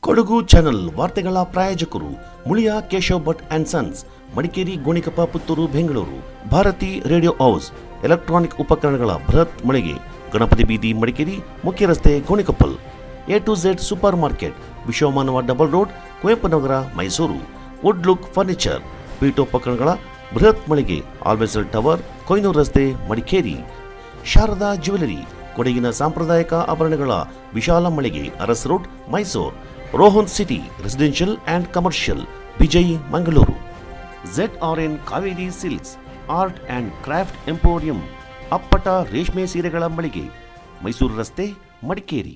Kodagu channel ವಾರ್ತೆಗಳ ಪ್ರಾಯೋಜಕರು Muliya Keshav Bhat and sons Madikeri Gonikoppa Puttur Bengaluru Bharathi radio house electronic ಉಪಕರಣಗಳ ಬೃಹತ್ ಮಳಿಗೆ ಗಣಪತಿ ಬೀದಿ ಮಡಿಕೇರಿ ಮುಖ್ಯ ರಸ್ತೆ Gonikoppal A to Z super market Vishwamanava double road Kuvempu Nagara Mysuru wood look furniture ಪೀಠೋಪಕರಣಗಳ ಬೃಹತ್ ಮಳಿಗೆ ಆಲ್ವೆಸಲ್ ಟವರ್ ಕೊಯ್ನೂರು ರಸ್ತೆ ಮಡಿಕೇರಿ ಶಾರದಾ ಜ್ಯುವೆಲರಿ ಕೊಡಗಿನ ಸಾಂಪ್ರದಾಯಿಕ ಆಭರಣಗಳ ವಿಶಾಲ ಮಳಿಗೆ Aras road Mysore Rohan city residential and commercial Vijay Mangaluru Z R N Kaveri silks art and craft emporium ಅಪ್ಪಟ ರೇಷ್ಮೆ ಸೀರೆಗಳ ಮಳಿಗೆ ಮೈಸೂರು ರಸ್ತೆ ಮಡಿಕೇರಿ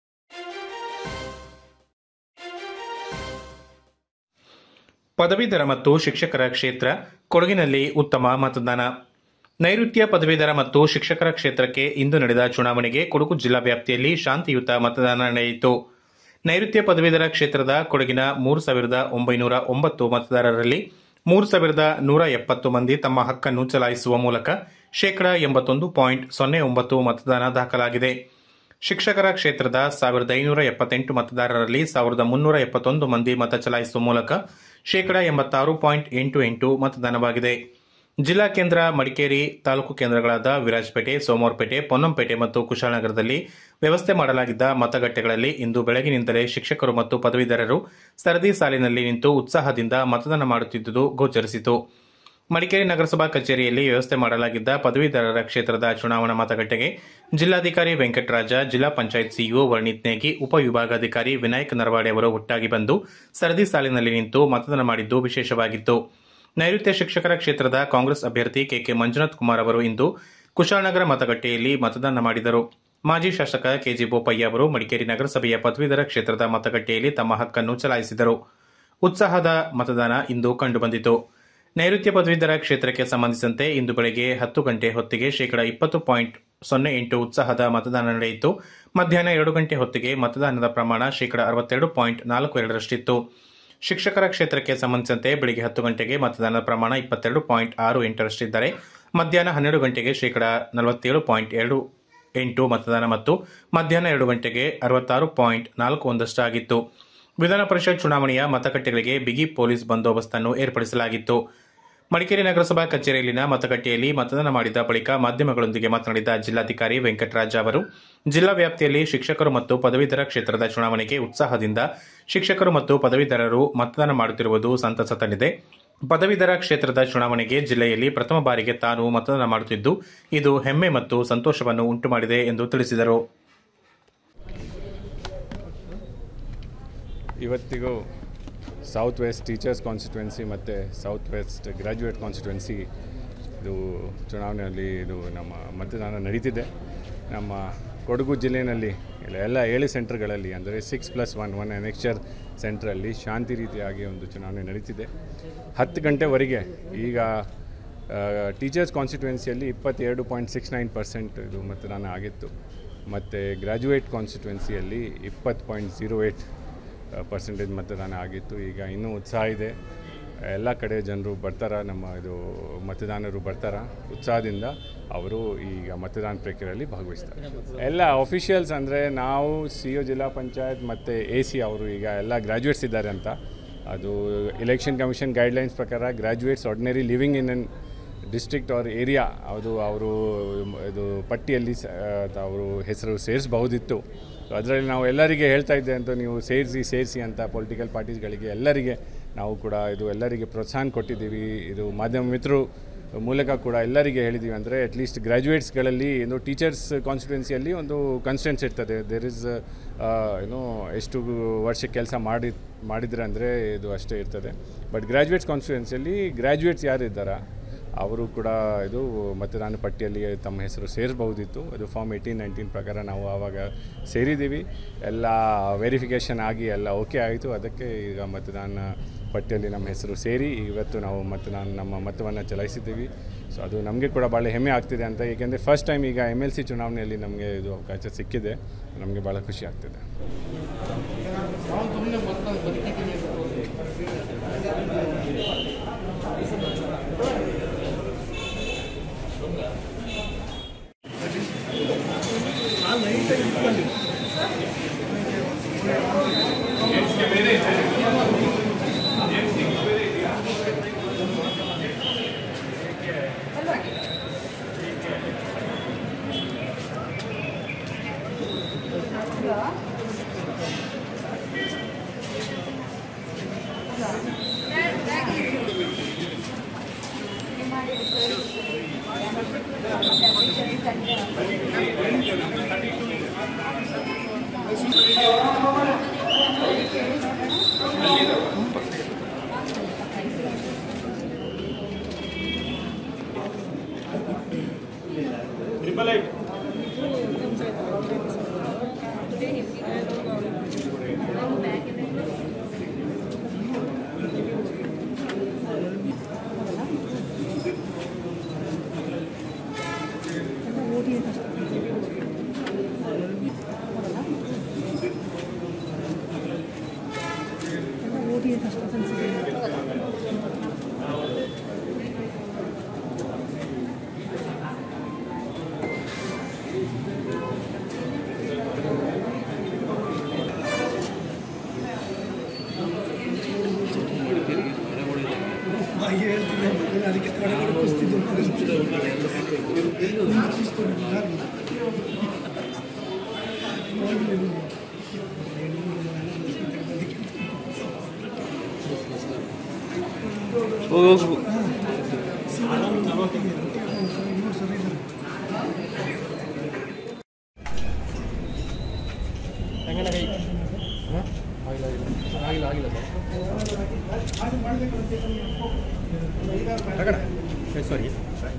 ಪದವೀಧರ ಮತ್ತು ಶಿಕ್ಷಕರ ಕ್ಷೇತ್ರ ಕೊಡಗಿನಲ್ಲಿ ಉತ್ತಮ ಮತದಾನ ನೈಋತ್ಯ ಪದವೀಧರ ಮತ್ತು ಶಿಕ್ಷಕರ ಕ್ಷೇತ್ರಕ್ಕೆ ಇಂದು ನಡೆದ ಚುನಾವಣೆಗೆ ಕೊಡಗು ಜಿಲ್ಲಾ ವ್ಯಾಪ್ತಿಯಲ್ಲಿ ಶಾಂತಿಯುತ ಮತದಾನ ನಡೆಯಿತು ನೈಋತ್ಯ ಪದವೀಧರ ಕ್ಷೇತ್ರದ ಕೊಡಗಿನ ಮೂರು ಸಾವಿರದ ಒಂಬೈನೂರ ಒಂಬತ್ತು ಮತದಾರರಲ್ಲಿ ಮೂರು ಸಾವಿರದ ನೂರ ಎಪ್ಪತ್ತು ಮಂದಿ ತಮ್ಮ ಹಕ್ಕನ್ನು ಚಲಾಯಿಸುವ ಮೂಲಕ ಶೇಕಡಾ ಎಂಬತ್ತೊಂದು ಪಾಯಿಂಟ್ ಸೊನ್ನೆ ಒಂಬತ್ತು ಮತದಾನ ದಾಖಲಾಗಿದೆ ಶಿಕ್ಷಕರ ಕ್ಷೇತ್ರದ ಸಾವಿರದ ಐನೂರ ಎಪ್ಪತ್ತೆಂಟು ಮತದಾರರಲ್ಲಿ ಸಾವಿರದ ಮುನ್ನೂರ ಎಪ್ಪತ್ತೊಂದು ಮಂದಿ ಮತ ಚಲಾಯಿಸುವ ಮೂಲಕ ಶೇಕಡಾ ಎಂಬತ್ತಾರು ಪಾಯಿಂಟ್ ಎಂಟು ಎಂಟು ಮತದಾನವಾಗಿದೆ ಜಿಲ್ಲಾ ಕೇಂದ್ರ ಮಡಿಕೇರಿ ತಾಲೂಕು ಕೇಂದ್ರಗಳಾದ ವಿರಾಜಪೇಟೆ ಸೋಮವಾರಪೇಟೆ ಪೊನ್ನಂಪೇಟೆ ಮತ್ತು ಕುಶಾಲನಗರದಲ್ಲಿ ವ್ಯವಸ್ಥೆ ಮಾಡಲಾಗಿದ್ದ ಮತಗಟ್ಟೆಗಳಲ್ಲಿ ಇಂದು ಬೆಳಗಿನಿಂದಲೇ ಶಿಕ್ಷಕರು ಮತ್ತು ಪದವೀಧರರು ಸರದಿ ಸಾಲಿನಲ್ಲಿ ನಿಂತು ಉತ್ಸಾಹದಿಂದ ಮತದಾನ ಮಾಡುತ್ತಿದ್ದುದು ಗೋಚರಿಸಿತು ಮಡಿಕೇರಿ ನಗರಸಭಾ ಕಚೇರಿಯಲ್ಲಿ ವ್ಯವಸ್ಥೆ ಮಾಡಲಾಗಿದ್ದ ಪದವೀಧರರ ಕ್ಷೇತ್ರದ ಚುನಾವಣಾ ಮತಗಟ್ಟೆಗೆ ಜಿಲ್ಲಾಧಿಕಾರಿ ವೆಂಕಟರಾಜ ಜಿಲ್ಲಾ ಪಂಚಾಯತ್ ಸಿಇಒ ವರ್ಣಿತ್ ನೇಗಿ ಉಪವಿಭಾಗಾಧಿಕಾರಿ ವಿನಾಯಕ್ ನರವಾಡೆ ಅವರು ಒಟ್ಟಾಗಿ ಬಂದು ಸರದಿ ಸಾಲಿನಲ್ಲಿ ನಿಂತು ಮತದಾನ ಮಾಡಿದ್ದು ವಿಶೇಷವಾಗಿತ್ತು ನೈಋತ್ಯ ಶಿಕ್ಷಕರ ಕ್ಷೇತ್ರದ ಕಾಂಗ್ರೆಸ್ ಅಭ್ಯರ್ಥಿ ಕೆಕೆ ಮಂಜುನಾಥ್ ಕುಮಾರ್ ಅವರು ಇಂದು ಕುಶಾಲನಗರ ಮತಗಟ್ಟೆಯಲ್ಲಿ ಮತದಾನ ಮಾಡಿದರು ಮಾಜಿ ಶಾಸಕ ಕೆಜಿ ಬೋಪಯ್ಯ ಅವರು ಮಡಿಕೇರಿ ನಗರಸಭೆಯ ಪದವೀಧರ ಕ್ಷೇತ್ರದ ಮತಗಟ್ಟೆಯಲ್ಲಿ ತಮ್ಮ ಹಕ್ಕನ್ನು ಚಲಾಯಿಸಿದರು ಉತ್ಸಾಹದ ಮತದಾನ ಇಂದು ಕಂಡುಬಂದಿತು ನೈಋತ್ಯ ಪದವೀಧರ ಕ್ಷೇತ್ರಕ್ಕೆ ಸಂಬಂಧಿಸಿದಂತೆ ಇಂದು ಬೆಳಗ್ಗೆ ಹತ್ತು ಗಂಟೆ ಹೊತ್ತಿಗೆ ಶೇಕಡಾ ಇಪ್ಪತ್ತು ಪಾಯಿಂಟ್ ಸೊನ್ನೆ ಎಂಟು ಉತ್ಸಾಹದ ಮತದಾನ ನಡೆಯಿತು ಮಧ್ಯಾಹ್ನ ಎರಡು ಗಂಟೆ ಹೊತ್ತಿಗೆ ಮತದಾನದ ಪ್ರಮಾಣ ಶೇಕಡಾ ಅರವತ್ತೆರಡು ಪಾಯಿಂಟ್ ನಾಲ್ಕು ಎರಡರಷ್ಟಿತ್ತು ಶಿಕ್ಷಕರ ಕ್ಷೇತ್ರಕ್ಕೆ ಸಂಬಂಧಿಸಿದಂತೆ ಬೆಳಗ್ಗೆ ಹತ್ತು ಗಂಟೆಗೆ ಮತದಾನದ ಪ್ರಮಾಣ ಇಪ್ಪತ್ತೆರಡು ಪಾಯಿಂಟ್ ಆರು ಎಂಟರಷ್ಟಿದ್ದರೆ ಮಧ್ಯಾಹ್ನ ಹನ್ನೆರಡು ಗಂಟೆಗೆ ಶೇಕಡಾ ನಲವತ್ತೇಳು ಪಾಯಿಂಟ್ ಎರಡು ಎಂಟು ಮತದಾನ ಮತ್ತು ಮಧ್ಯಾಹ್ನ ಎರಡು ಗಂಟೆಗೆ ಅರವತ್ತಾರು ಪಾಯಿಂಟ್ ನಾಲ್ಕು ಒಂದಷ್ಟು ಆಗಿತ್ತು ವಿಧಾನ ಪರಿಷತ್ ಚುನಾವಣೆಯ ಮತಗಟ್ಟೆಗಳಿಗೆ ಬಿಗಿ ಪೊಲೀಸ್ ಬಂದೋಬಸ್ತನ್ನು ಏರ್ಪಡಿಸಲಾಗಿತ್ತು ಮಡಿಕೇರಿ ನಗರಸಭಾ ಕಚೇರಿಯಲ್ಲಿನ ಮತಗಟ್ಟೆಯಲ್ಲಿ ಮತದಾನ ಮಾಡಿದ ಬಳಿಕ ಮಾಧ್ಯಮಗಳೊಂದಿಗೆ ಮಾತನಾಡಿದ ಜಿಲ್ಲಾಧಿಕಾರಿ ವೆಂಕಟರಾಜ ಅವರು ಜಿಲ್ಲಾ ವ್ಯಾಪ್ತಿಯಲ್ಲಿ ಶಿಕ್ಷಕರು ಮತ್ತು ಪದವೀಧರ ಕ್ಷೇತ್ರದ ಚುನಾವಣೆಗೆ ಉತ್ಸಾಹದಿಂದ ಶಿಕ್ಷಕರು ಮತ್ತು ಪದವೀಧರರು ಮತದಾನ ಮಾಡುತ್ತಿರುವುದು ಸಂತಸ ತಂದಿದೆ ಪದವೀಧರ ಕ್ಷೇತ್ರದ ಚುನಾವಣೆಗೆ ಜಿಲ್ಲೆಯಲ್ಲಿ ಪ್ರಥಮ ಬಾರಿಗೆ ತಾನು ಮತದಾನ ಮಾಡುತ್ತಿದ್ದು ಇದು ಹೆಮ್ಮೆ ಮತ್ತು ಸಂತೋಷವನ್ನು ಉಂಟುಮಾಡಿದೆ ಎಂದು ತಿಳಿಸಿದರು ಇವತ್ತಿಗೂ ಸೌತ್ ವೆಸ್ಟ್ ಟೀಚರ್ಸ್ ಕಾನ್ಸ್ಟಿಟ್ಯುವೆನ್ಸಿ ಮತ್ತು ಸೌತ್ ವೆಸ್ಟ್ ಗ್ರ್ಯಾಜುಯೇಟ್ ಕಾನ್ಸ್ಟಿಟ್ಯುವೆನ್ಸಿ ಇದು ಚುನಾವಣೆಯಲ್ಲಿ ಇದು ನಮ್ಮ ಮತದಾನ ನಡೀತಿದೆ ನಮ್ಮ ಕೊಡಗು ಜಿಲ್ಲೆಯಲ್ಲಿ ಇಲ್ಲ ಎಲ್ಲ ಏಳು ಸೆಂಟರ್ಗಳಲ್ಲಿ ಅಂದರೆ six plus one one annexure ಸೆಂಟ್ರಲ್ಲಿ ಶಾಂತಿ ರೀತಿಯಾಗಿ ಒಂದು ಚುನಾವಣೆ ನಡೀತಿದೆ ಹತ್ತು ಗಂಟೆವರೆಗೆ ಈಗ ಟೀಚರ್ಸ್ ಕಾನ್ಸ್ಟಿಟ್ಯುವೆನ್ಸಿಯಲ್ಲಿ ಇಪ್ಪತ್ತೆರಡು ಪಾಯಿಂಟ್ ಸಿಕ್ಸ್ ನೈನ್ ಪರ್ಸೆಂಟ್ ಇದು ಮತದಾನ ಆಗಿತ್ತು ಮತ್ತು ಗ್ರ್ಯಾಜುಯೇಟ್ ಕಾನ್ಸ್ಟಿಟ್ಯುವೆನ್ಸಿಯಲ್ಲಿ ಇಪ್ಪತ್ತು ಪಾಯಿಂಟ್ ಝೀರೋ ಏಯ್ಟ್ ಪರ್ಸೆಂಟೇಜ್ ಮತದಾನ ಆಗಿತ್ತು ಈಗ ಇನ್ನೂ ಉತ್ಸಾಹ ಇದೆ ಎಲ್ಲ ಕಡೆ ಜನರು ಬರ್ತಾರ ನಮ್ಮ ಇದು ಮತದಾನರು ಬರ್ತಾರ ಉತ್ಸಾಹದಿಂದ ಅವರು ಈಗ ಮತದಾನ ಪ್ರಕ್ರಿಯೆಯಲ್ಲಿ ಭಾಗವಹಿಸ್ತಾರೆ ಎಲ್ಲ ಅಫಿಷಿಯಲ್ಸ್ ಅಂದರೆ ನಾವು ಸಿ ಒ ಜಿಲ್ಲಾ ಪಂಚಾಯತ್ ಮತ್ತು ಎ ಸಿ ಅವರು ಈಗ ಎಲ್ಲ ಗ್ರ್ಯಾಜುಯೇಟ್ಸ್ ಇದ್ದಾರೆ ಅಂತ ಅದು ಎಲೆಕ್ಷನ್ ಕಮಿಷನ್ ಗೈಡ್ಲೈನ್ಸ್ ಪ್ರಕಾರ graduates ordinary living in an district ಅವ್ರ ಏರಿಯಾ ಅದು ಅವರು ಇದು ಪಟ್ಟಿಯಲ್ಲಿ ಸ- ಅವರು ಹೆಸರು ಸೇರಿಸಬಹುದಿತ್ತು ಅದರಲ್ಲಿ ನಾವು ಎಲ್ಲರಿಗೆ ಹೇಳ್ತಾ ಇದ್ದೆ ಅಂತ ನೀವು ಸೇರಿಸಿ ಸೇರಿಸಿ ಅಂತ ಪೊಲಿಟಿಕಲ್ ಪಾರ್ಟೀಸ್ಗಳಿಗೆ ಎಲ್ಲರಿಗೆ ನಾವು ಕೂಡ ಇದು ಎಲ್ಲರಿಗೆ ಪ್ರೋತ್ಸಾಹ ಕೊಟ್ಟಿದ್ದೀವಿ ಇದು ಮಾಧ್ಯಮ ಮಿತ್ರರು ಮೂಲಕ ಕೂಡ ಎಲ್ಲರಿಗೆ ಹೇಳಿದ್ದೀವಿ ಅಂದರೆ ಅಟ್ಲೀಸ್ಟ್ ಗ್ರ್ಯಾಜುಯೇಟ್ಸ್ಗಳಲ್ಲಿ ಏನು ಟೀಚರ್ಸ್ ಕಾನ್ಸ್ಟಿಟ್ಯುವೆನ್ಸಿಯಲ್ಲಿ ಒಂದು ಕನ್ಸ್ಟೆನ್ಸ್ ಇರ್ತದೆ ದೇರ್ ಇಸ್ ಏನೋ ಎಷ್ಟು ವರ್ಷ ಕೆಲಸ ಮಾಡಿ ಮಾಡಿದ್ರೆ ಅಂದರೆ ಇದು ಅಷ್ಟೇ ಇರ್ತದೆ ಬಟ್ ಗ್ರ್ಯಾಜುಯೇಟ್ಸ್ ಕಾನ್ಸ್ಟಿಟ್ಯುವೆನ್ಸಿಯಲ್ಲಿ ಗ್ರ್ಯಾಜುಯೇಟ್ಸ್ ಯಾರು ಇದ್ದಾರಾ ಅವರು ಕೂಡ ಇದು ಮತದಾನ ಪಟ್ಟಿಯಲ್ಲಿ ತಮ್ಮ ಹೆಸರು ಸೇರಿಸಬಹುದಿತ್ತು ಅದು ಫಾರ್ಮ್ ಏಯ್ಟೀನ್ ನೈನ್ಟೀನ್ ಪ್ರಕಾರ ನಾವು ಆವಾಗ ಸೇರಿದ್ದೀವಿ ಎಲ್ಲ ವೆರಿಫಿಕೇಷನ್ ಆಗಿ ಎಲ್ಲ ಓಕೆ ಆಯಿತು ಅದಕ್ಕೆ ಈಗ ಮತದಾನ ಪಟ್ಟಿಯಲ್ಲಿ ನಮ್ಮ ಹೆಸರು ಸೇರಿ ಇವತ್ತು ನಾವು ಮತದಾನ ನಮ್ಮ ಮತವನ್ನು ಚಲಾಯಿಸಿದ್ದೀವಿ ಸೊ ಅದು ನಮಗೆ ಕೂಡ ಭಾಳ ಹೆಮ್ಮೆ ಆಗ್ತಿದೆ ಅಂತ ಏಕೆಂದರೆ ಫಸ್ಟ್ ಟೈಮ್ ಈಗ ಎಮ್ ಎಲ್ ಸಿ ಚುನಾವಣೆಯಲ್ಲಿ ನಮಗೆ ಇದು ಅವಕಾಶ ಸಿಕ್ಕಿದೆ ನಮಗೆ ಭಾಳ ಖುಷಿ ಆಗ್ತಿದೆ ಆ ಲೈಟ್ ಇಟ್ಕೊಳ್ಳಿ ಅದಕ್ಕೆ ತಡೆಗಳು ಕುಸ್ತಿದ್ದು ಸಾರಿ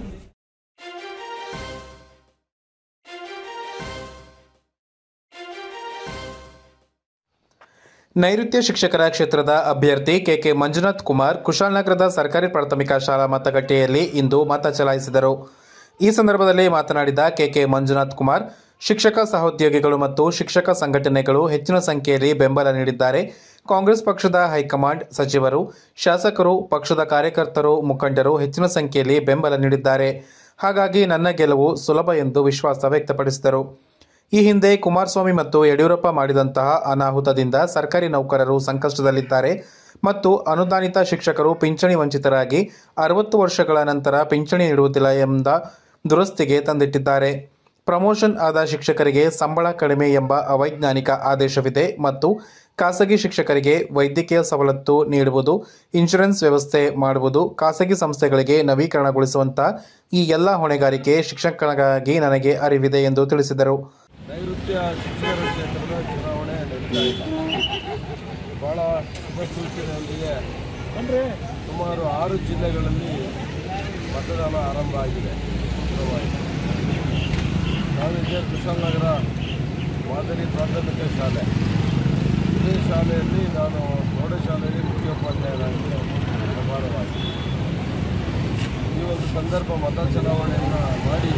ನೈಋತ್ಯ ಶಿಕ್ಷಕರ ಕ್ಷೇತ್ರದ ಅಭ್ಯರ್ಥಿ ಕೆಕೆ ಮಂಜುನಾಥ್ ಕುಮಾರ್ ಕುಶಾಲನಗರದ ಸರ್ಕಾರಿ ಪ್ರಾಥಮಿಕ ಶಾಲಾ ಮತಗಟ್ಟೆಯಲ್ಲಿ ಇಂದು ಮತ ಚಲಾಯಿಸಿದರು ಈ ಸಂದರ್ಭದಲ್ಲಿ ಮಾತನಾಡಿದ ಕೆಕೆ ಮಂಜುನಾಥ್ ಕುಮಾರ್ ಶಿಕ್ಷಕ ಸಹೋದ್ಯೋಗಿಗಳು ಮತ್ತು ಶಿಕ್ಷಕ ಸಂಘಟನೆಗಳು ಹೆಚ್ಚಿನ ಸಂಖ್ಯೆಯಲ್ಲಿ ಬೆಂಬಲ ನೀಡಿದ್ದಾರೆ ಕಾಂಗ್ರೆಸ್ ಪಕ್ಷದ ಹೈಕಮಾಂಡ್ ಸಚಿವರು ಶಾಸಕರು ಪಕ್ಷದ ಕಾರ್ಯಕರ್ತರು ಮುಖಂಡರು ಹೆಚ್ಚಿನ ಸಂಖ್ಯೆಯಲ್ಲಿ ಬೆಂಬಲ ನೀಡಿದ್ದಾರೆ ಹಾಗಾಗಿ ನನ್ನ ಗೆಲುವು ಸುಲಭ ಎಂದು ವಿಶ್ವಾಸ ವ್ಯಕ್ತಪಡಿಸಿದರು ಈ ಹಿಂದೆ ಕುಮಾರಸ್ವಾಮಿ ಮತ್ತು ಯಡಿಯೂರಪ್ಪ ಮಾಡಿದಂತಹ ಅನಾಹುತದಿಂದ ಸರ್ಕಾರಿ ನೌಕರರು ಸಂಕಷ್ಟದಲ್ಲಿದ್ದಾರೆ ಮತ್ತು ಅನುದಾನಿತ ಶಿಕ್ಷಕರು ಪಿಂಚಣಿ ವಂಚಿತರಾಗಿ ಅರವತ್ತು ವರ್ಷಗಳ ನಂತರ ಪಿಂಚಣಿ ನೀಡುವುದಿಲ್ಲ ಎಂಬ ದುರಸ್ತಿಗೆ ತಂದಿಟ್ಟಿದ್ದಾರೆ ಪ್ರಮೋಷನ್ ಆದ ಶಿಕ್ಷಕರಿಗೆ ಸಂಬಳ ಕಡಿಮೆ ಎಂಬ ಅವೈಜ್ಞಾನಿಕ ಆದೇಶವಿದೆ ಮತ್ತು ಖಾಸಗಿ ಶಿಕ್ಷಕರಿಗೆ ವೈದ್ಯಕೀಯ ಸವಲತ್ತು ನೀಡುವುದು ಇನ್ಶೂರೆನ್ಸ್ ವ್ಯವಸ್ಥೆ ಮಾಡುವುದು ಖಾಸಗಿ ಸಂಸ್ಥೆಗಳಿಗೆ ನವೀಕರಣಗೊಳಿಸುವಂತ ಈ ಎಲ್ಲ ಹೊಣೆಗಾರಿಕೆ ಶಿಕ್ಷಕನಿಗಾಗಿ ನನಗೆ ಅರಿವಿದೆ ಎಂದು ತಿಳಿಸಿದರು ನೈಋತ್ಯ ಶಿಕ್ಷಕರ ಕ್ಷೇತ್ರದ ಚುನಾವಣೆ ನಡೀತಾ ಇದೆ ಭಾಳ ಶುಭ ಸೂಚನೆಯೊಂದಿಗೆ ಸುಮಾರು ಆರು ಜಿಲ್ಲೆಗಳಲ್ಲಿ ಮತದಾನ ಆರಂಭ ಆಗಿದೆ ಶುಕ್ರವಾರ ನಾವಿದ್ದೆ ಕುಶಾಲನಗರ ಮಾದರಿ ಪ್ರಾಥಮಿಕ ಶಾಲೆ ಇದೇ ಶಾಲೆಯಲ್ಲಿ ನಾನು ಪ್ರೌಢಶಾಲೆಯಲ್ಲಿ ಮುಖ್ಯೋಪಾಧ್ಯಾಯರಾಗಿ ಪ್ರಭಾರವಾಗಿ ಈ ಒಂದು ಸಂದರ್ಭ ಮತ ಚಲಾವಣೆಯನ್ನು ಮಾಡಿ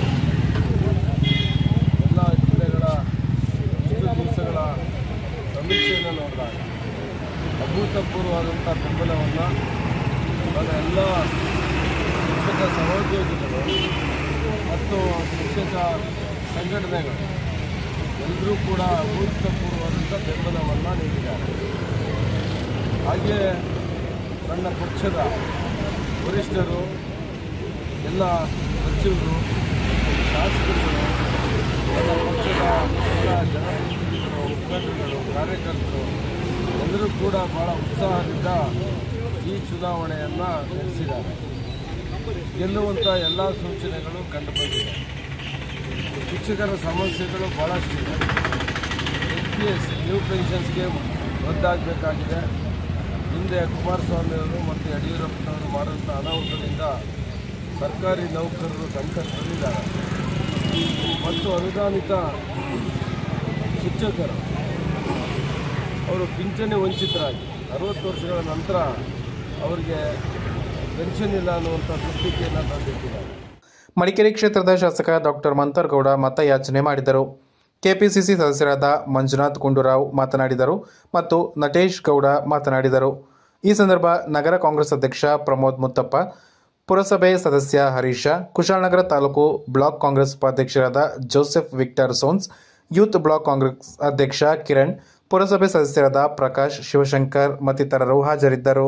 ಎಲ್ಲ ಜಿಲ್ಲೆಗಳ ಇಷ್ಟು ದಿವಸಗಳ ಸಮೀಕ್ಷೆಯನ್ನು ನೋಡಿದಾಗ ಅಭೂತಪೂರ್ವವಾದಂಥ ಬೆಂಬಲವನ್ನು ನನ್ನ ಎಲ್ಲ ಶಿಕ್ಷಕ ಸಹೋದ್ಯೋಗಿಗಳು ಮತ್ತು ಶಿಕ್ಷಕ ಸಂಘಟನೆಗಳು ಎಲ್ಲರೂ ಕೂಡ ಅಭೂತಪೂರ್ವವಾದಂಥ ಬೆಂಬಲವನ್ನು ನೀಡಿದ್ದಾರೆ ಹಾಗೆಯೇ ನನ್ನ ಪಕ್ಷದ ವರಿಷ್ಠರು ಎಲ್ಲ ಸಚಿವರು ಶಾಸಕರುಗಳು ನನ್ನ ಪಕ್ಷದ ಎಲ್ಲ ಜನಪ್ರತಿನಿಧಿಗಳು ಮುಖಂಡರುಗಳು ಕಾರ್ಯಕರ್ತರು ಎಲ್ಲರೂ ಕೂಡ ಭಾಳ ಉತ್ಸಾಹದಿಂದ ಈ ಚುನಾವಣೆಯನ್ನು ನಡೆಸಿದ್ದಾರೆ ಗೆಲ್ಲುವಂಥ ಎಲ್ಲ ಸೂಚನೆಗಳು ಕಂಡುಬಂದಿದೆ ಶಿಕ್ಷಕರ ಸಮಸ್ಯೆಗಳು ಭಾಳಷ್ಟಿದೆ N P S new pension scheme ರದ್ದಾಗಬೇಕಾಗಿದೆ ಹಿಂದೆ ಕುಮಾರಸ್ವಾಮಿ ಅವರು ಮತ್ತು ಯಡಿಯೂರಪ್ಪನವರು ಮಾಡಿದಂಥ ಅನಾಹುತದಿಂದ ಸರ್ಕಾರಿ ನೌಕರರು ಸಂಕಷ್ಟದಲ್ಲಿದ್ದಾರೆ ಮತ್ತು ಅನುದಾನಿತ ಶಿಕ್ಷಕರು ಅವರು ಪಿಂಚಣಿ ವಂಚಿತರಾಗಿ ಅರವತ್ತು ವರ್ಷಗಳ ನಂತರ ಅವರಿಗೆ ಪೆನ್ಷನ್ ಇಲ್ಲ ಅನ್ನುವಂಥ ದುಸ್ಥಿತಿಯನ್ನು ತಂದಿಟ್ಟಿದ್ದಾರೆ ಮಡಿಕೇರಿ ಕ್ಷೇತ್ರದ ಶಾಸಕ ಡಾಕ್ಟರ್ ಮಂತರ್ಗೌಡ ಮತಯಾಚನೆ ಮಾಡಿದರು ಕೆಪಿಸಿಸಿ ಸದಸ್ಯರಾದ ಮಂಜುನಾಥ್ ಗುಂಡೂರಾವ್ ಮಾತನಾಡಿದರು ಮತ್ತು ನಟೇಶ್ ಗೌಡ ಮಾತನಾಡಿದರು ಈ ಸಂದರ್ಭ ನಗರ ಕಾಂಗ್ರೆಸ್ ಅಧ್ಯಕ್ಷ ಪ್ರಮೋದ್ ಮುತ್ತಪ್ಪ ಪುರಸಭೆ ಸದಸ್ಯ ಹರೀಶ ಕುಶಾಲನಗರ ತಾಲೂಕು ಬ್ಲಾಕ್ ಕಾಂಗ್ರೆಸ್ ಉಪಾಧ್ಯಕ್ಷರಾದ Joseph Victor Sons youth block Congress ಅಧ್ಯಕ್ಷ ಕಿರಣ್ ಪುರಸಭೆ ಸದಸ್ಯರಾದ ಪ್ರಕಾಶ್ ಶಿವಶಂಕರ್ ಮತ್ತಿತರರು ಹಾಜರಿದ್ದರು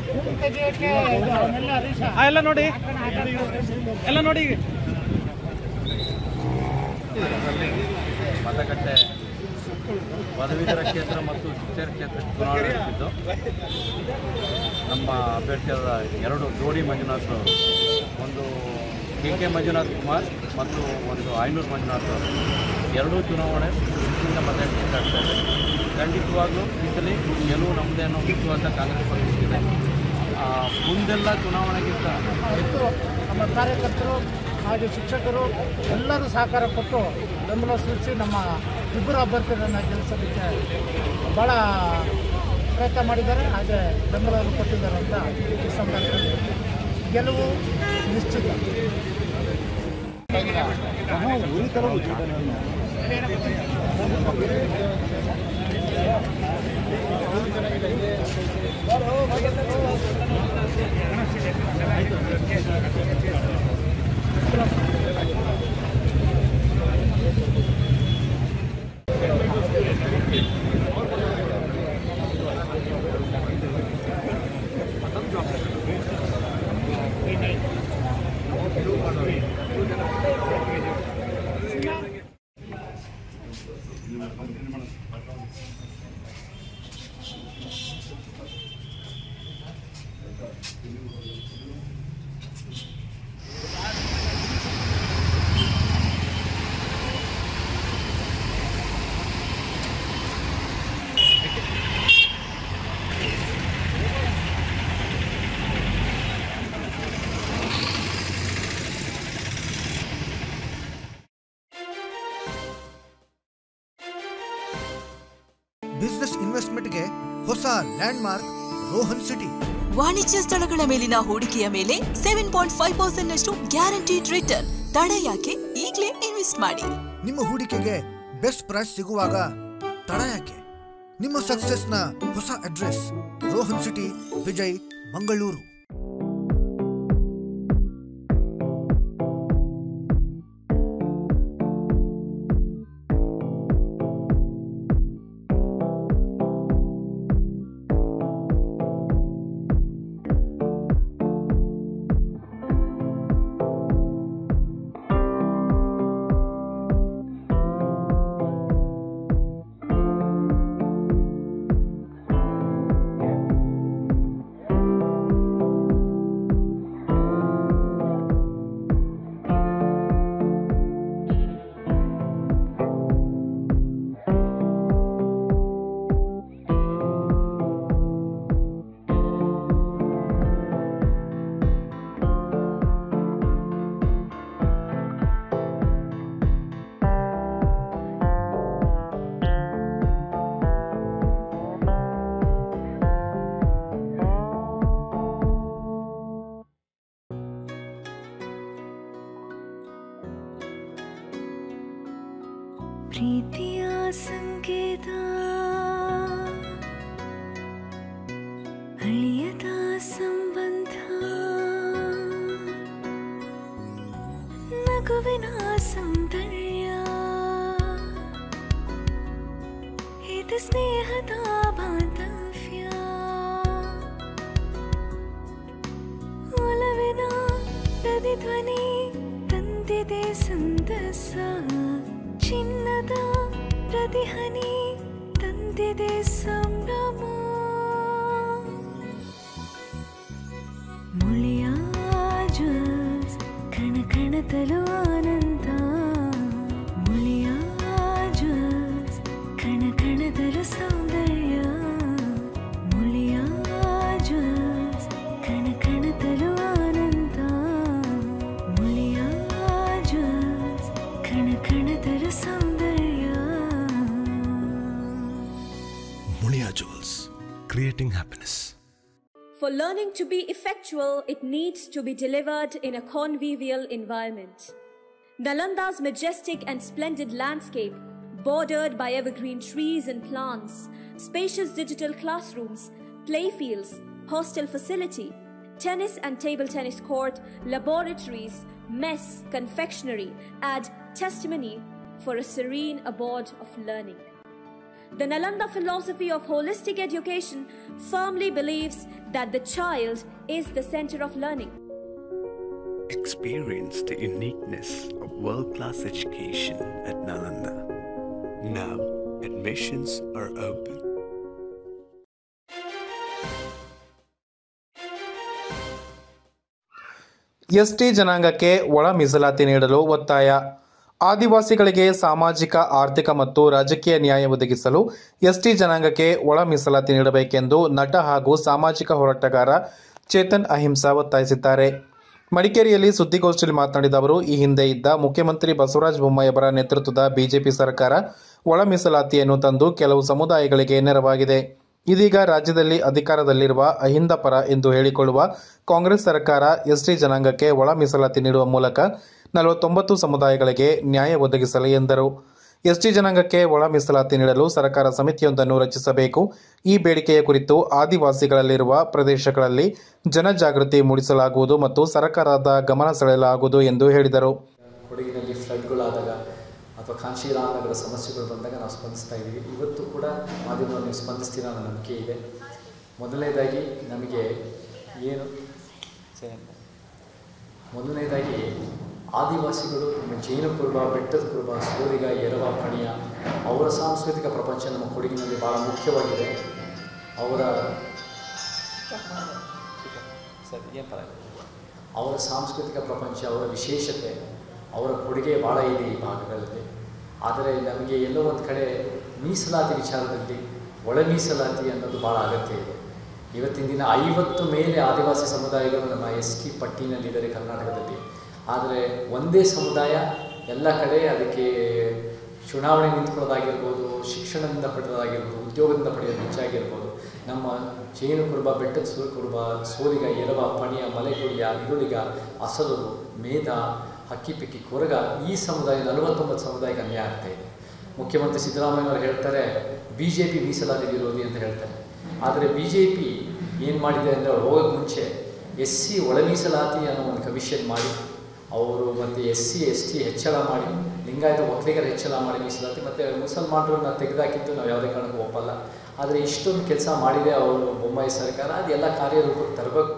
ಆ, ಎಲ್ಲ ನೋಡಿ ಎಲ್ಲ ನೋಡಿ ಮತಗಟ್ಟೆ ಪದವೀಧರ ಕ್ಷೇತ್ರ ಮತ್ತು ಶಿಕ್ಷಣ ಕ್ಷೇತ್ರ ಚುನಾವಣೆ ನಡೆಸಿದ್ದು ನಮ್ಮ ಅಭ್ಯರ್ಥಿಯಾದ ಎರಡು ಜೋಡಿ ಮಂಜುನಾಥ್ ಅವರು ಒಂದು ಕೆ ಕೆ ಮಂಜುನಾಥ್ ಕುಮಾರ್ ಮತ್ತು ಒಂದು ಐನೂರು ಮಂಜುನಾಥ್ ಅವರು ಎರಡೂ ಚುನಾವಣೆ ವಿಭಿನ್ನ ಮತ ಎಣಿಕೆ ಆಗ್ತಾ ಇದೆ ಖಂಡಿತವಾಗ್ಲೂ ಈ ಸಲ ಗೆಲುವು ನಮ್ಮದೇ ಅನ್ನೋ ವಿಶ್ವಾಸ ಕಾಂಗ್ರೆಸ್ ಪಕ್ಷಕ್ಕಿದೆ ಆ, ಮುಂದೆಲ್ಲ ಚುನಾವಣೆಗಿಂತ ಮತ್ತು ನಮ್ಮ ಕಾರ್ಯಕರ್ತರು ಹಾಗೆ ಶಿಕ್ಷಕರು ಎಲ್ಲರೂ ಸಹಕಾರ ಕೊಟ್ಟು ಬೆಂಬಲ ಸೂಚಿಸಿ ನಮ್ಮ ಇಬ್ಬರು ಅಭ್ಯರ್ಥಿಗಳನ್ನು ಗೆಲ್ಲಿಸೋದಕ್ಕೆ ಭಾಳ ಪ್ರಯತ್ನ ಮಾಡಿದ್ದಾರೆ ಹಾಗೆ ಬೆಂಬಲವನ್ನು ಕೊಟ್ಟಿದ್ದಾರೆ ಅಂತ ಈ ಸಂದರ್ಭದಲ್ಲಿ ಗೆಲುವು ನಿಶ್ಚಿತ ಬಿಸ್ನೆಸ್ ಇನ್ವೆಸ್ಟ್ಮೆಂಟ್ಗೆ ಹೊಸ ಲ್ಯಾಂಡ್ ಮಾರ್ಕ್ ರೋಹನ್ ಸಿಟಿ ವಾಣಿಜ್ಯ ಸ್ಥಳಗಳ ಮೇಲಿನ ಹೂಡಿಕೆಯ ಮೇಲೆ ಸೆವೆನ್ ಪಾಯಿಂಟ್ ಫೈವ್ ಪರ್ಸೆಂಟ್ ನಷ್ಟು ಗ್ಯಾರಂಟಿಡ್ ರಿಟರ್ನ್ ತಡ ಯಾಕೆ ಈಗಲೇ ಇನ್ವೆಸ್ಟ್ ಮಾಡಿ ನಿಮ್ಮ ಹೂಡಿಕೆಗೆ ಬೆಸ್ಟ್ ಪ್ರೈಸ್ ಸಿಗುವಾಗ ತಡ ಯಾಕೆ ನಿಮ್ಮ ಸಕ್ಸಸ್ನ ಹೊಸ ಅಡ್ರೆಸ್ ರೋಹನ್ ಸಿಟಿ ವಿಜಯ್ ಮಂಗಳೂರು ಪ್ರೀತಿಯ ಸಂಕೇತ ಅಳಿಯದ ಸಂಬಂಧ ನಗುವಿನ ಸೌಂದರ್ಯ ಇದು ಸ್ನೇಹದ ಬಾಂಧವ್ಯ ಒಲವಿನ ಪ್ರತಿಧ್ವನಿ ತಂದಿದೆ ಸಂದಸ ಚಿನ್ನದ ಪ್ರತಿಹನಿ ತಂದಿದೆ ಸಂಭ್ರಮ ಮುಳಿಯ ಜ್ವಲ್ಸ್ ಕಣ ಕಣದಲು ಆನಂದ ಮುಳಿಯ ಜ್ವಲ್ಸ್ ಕಣ ಕಣದಲು ಸೌಂದರ್ಯ ಮುಳಿಯ ಜ್ವಲ್ಸ್ ಕಣ ಕಣದಲು ಆನಂದ ಮುಳಿಯ ಜ್ವಲ್ಸ್ ಕಣ ಕಣದಲು ಸೌಂದರ್ಯ Mulia Jewels, creating happiness. For learning to be effectual, it needs to be delivered in a convivial environment. Nalanda's majestic and splendid landscape, bordered by evergreen trees and plants, spacious digital classrooms, playfields, hostel facility, tennis and table tennis court, laboratories, mess, confectionery add testimony for a serene abode of learning. the Nalanda philosophy of holistic education firmly believes that the child is the center of learning. Experience the uniqueness of world class education at Nalanda. Now, admissions are open. ST ಜನಾಂಗಕ್ಕೆ ಒಳ ಮೀಸಲಾತಿ ನೀಡಲು ಒತ್ತಾಯ ಆದಿವಾಸಿಗಳಿಗೆ ಸಾಮಾಜಿಕ ಆರ್ಥಿಕ ಮತ್ತು ರಾಜಕೀಯ ನ್ಯಾಯ ಒದಗಿಸಲು ಎಸ್ಟಿ ಜನಾಂಗಕ್ಕೆ ಒಳ ಮೀಸಲಾತಿ ನೀಡಬೇಕೆಂದು ನಟ ಹಾಗೂ ಸಾಮಾಜಿಕ ಹೋರಾಟಗಾರ ಚೇತನ್ ಅಹಿಂಸಾ ಒತ್ತಾಯಿಸಿದ್ದಾರೆ ಮಡಿಕೇರಿಯಲ್ಲಿ ಸುದ್ದಿಗೋಷ್ಠಿಯಲ್ಲಿ ಮಾತನಾಡಿದ ಅವರು ಈ ಹಿಂದೆ ಇದ್ದ ಮುಖ್ಯಮಂತ್ರಿ ಬಸವರಾಜ ಬೊಮ್ಮಾಯಿ ಅವರ ನೇತೃತ್ವದ ಬಿಜೆಪಿ ಸರ್ಕಾರ ಒಳ ಮೀಸಲಾತಿಯನ್ನು ತಂದು ಕೆಲವು ಸಮುದಾಯಗಳಿಗೆ ನೆರವಾಗಿದೆ ಇದೀಗ ರಾಜ್ಯದಲ್ಲಿ ಅಧಿಕಾರದಲ್ಲಿರುವ ಅಹಿಂದ ಪರ ಎಂದು ಹೇಳಿಕೊಳ್ಳುವ ಕಾಂಗ್ರೆಸ್ ಸರ್ಕಾರ ಎಸ್ಟಿ ಜನಾಂಗಕ್ಕೆ ಒಳ ಮೀಸಲಾತಿ ನೀಡುವ ಮೂಲಕ ನಲವತ್ತೊಂಬತ್ತು ಸಮುದಾಯಗಳಿಗೆ ನ್ಯಾಯ ಒದಗಿಸಲಿ ಎಂದರು ಎಸ್ಟಿ ಜನಾಂಗಕ್ಕೆ ಒಳ ಮೀಸಲಾತಿ ನೀಡಲು ಸರ್ಕಾರ ಸಮಿತಿಯೊಂದನ್ನು ರಚಿಸಬೇಕು ಈ ಬೇಡಿಕೆಯ ಕುರಿತು ಆದಿವಾಸಿಗಳಲ್ಲಿರುವ ಪ್ರದೇಶಗಳಲ್ಲಿ ಜನಜಾಗೃತಿ ಮೂಡಿಸಲಾಗುವುದು ಮತ್ತು ಸರ್ಕಾರದ ಗಮನ ಸೆಳೆಯಲಾಗುವುದು ಎಂದು ಹೇಳಿದರು ಕೊಡಗಿನಲ್ಲಿ ಫ್ಲಡ್ಗಳಾದಾಗ ಅಥವಾ ಕಾಂಶೀರಾಮನಗರ ಸಮಸ್ಯೆಗಳು ಬಂದಾಗ ನಾವು ಸ್ಪಂದಿಸ್ತಾ ಇದ್ದೀವಿ ಇವತ್ತು ಕೂಡ ಮಾಧ್ಯಮದಲ್ಲಿ ನೀವು ಸ್ಪಂದಿಸ್ತೀರ ಅನ್ನೋ ನಂಬಿಕೆ ಇದೆ ಮೊದಲನೇದಾಗಿ ನಮಗೆ ಏನು ಮೊದಲನೇದಾಗಿ ಆದಿವಾಸಿಗಳು ನಮ್ಮ ಜೈನ ಕುರುಬ ಬೆಟ್ಟದ ಕುರುಬ ಸೋಲಿಗ ಎರವ ಪಣಿಯ ಅವರ ಸಾಂಸ್ಕೃತಿಕ ಪ್ರಪಂಚ ನಮ್ಮ ಕೊಡಗಿನಲ್ಲಿ ಭಾಳ ಮುಖ್ಯವಾಗಿದೆ ಅವರ ಸರಿ ಏನು ಪರವಾಗಿಲ್ಲ ಅವರ ಸಾಂಸ್ಕೃತಿಕ ಪ್ರಪಂಚ ಅವರ ವಿಶೇಷತೆ ಅವರ ಕೊಡುಗೆ ಭಾಳ ಇದೆ ಈ ಭಾಗಗಳಲ್ಲಿ ಆದರೆ ನಮಗೆ ಎಲ್ಲೋ ಒಂದು ಕಡೆ ಮೀಸಲಾತಿ ವಿಚಾರದಲ್ಲಿ ಒಳ ಮೀಸಲಾತಿ ಅನ್ನೋದು ಭಾಳ ಅಗತ್ಯ ಇದೆ ಇವತ್ತಿನ ದಿನ ಐವತ್ತು ಮೇಲೆ ಆದಿವಾಸಿ ಸಮುದಾಯಗಳು ನಮ್ಮ ಎಸ್ ಟಿ ಪಟ್ಟಿನಲ್ಲಿದ್ದಾರೆ ಕರ್ನಾಟಕದಲ್ಲಿ ಆದರೆ ಒಂದೇ ಸಮುದಾಯ ಎಲ್ಲ ಕಡೆ ಅದಕ್ಕೆ ಚುನಾವಣೆ ನಿಂತ್ಕೊಳ್ಳೋದಾಗಿರ್ಬೋದು ಶಿಕ್ಷಣದಿಂದ ಪಡೆಯೋದಾಗಿರ್ಬೋದು ಉದ್ಯೋಗದಿಂದ ಪಡೆಯೋದು ಹೆಚ್ಚಾಗಿರ್ಬೋದು ನಮ್ಮ ಜೈನ ಕುರುಬ ಬೆಟ್ಟದ ಸೂರು ಕುರುಬ ಸೋಲಿಗ ಎರವ ಪಣಿಯ ಮಲೆಗುಳಿಯ ಇರುಳಿಗ ಅಸಲರು ಮೇಧ ಹಕ್ಕಿಪಿಕ್ಕಿ ಕೊರಗ ಈ ಸಮುದಾಯ ನಲವತ್ತೊಂಬತ್ತು ಸಮುದಾಯಕ್ಕೆ ಅನ್ಯಾಯ ಆಗ್ತಾ ಇದೆ ಮುಖ್ಯಮಂತ್ರಿ ಸಿದ್ದರಾಮಯ್ಯನವರು ಹೇಳ್ತಾರೆ ಬಿ ಜೆ ಪಿ ಮೀಸಲಾತಿ ವಿರೋಧಿ ಅಂತ ಹೇಳ್ತಾರೆ ಆದರೆ ಬಿ ಜೆ ಪಿ ಏನು ಮಾಡಿದೆ ಅಂದರೆ ಅವ್ರು ಹೋಗೋಕ್ಕೆ ಮುಂಚೆ ಎಸ್ ಸಿ ಒಳ ಮೀಸಲಾತಿ ಅನ್ನೋ ಒಂದು ಕಮಿಷನ್ ಮಾಡಿ ಅವರು ಮತ್ತು ಎಸ್ ಸಿ ಎಸ್ ಟಿ ಹೆಚ್ಚಳ ಮಾಡಿ ಲಿಂಗಾಯತ ಒಕ್ಕಲಿಗರ ಹೆಚ್ಚಳ ಮಾಡಿ ಮೀಸಲಾತಿ ಮತ್ತು ಮುಸಲ್ಮಾನರನ್ನ ತೆಗೆದಾಕಿದ್ದು ನಾವು ಯಾವುದೇ ಕಾರಣಕ್ಕೂ ಒಪ್ಪಲ್ಲ ಆದರೆ ಇಷ್ಟೊಂದು ಕೆಲಸ ಮಾಡಿದೆ ಅವರು ಬೊಮ್ಮಾಯಿ ಸರ್ಕಾರ ಅದೆಲ್ಲ ಕಾರ್ಯರೂಪಕ್ಕೆ ತರಬೇಕು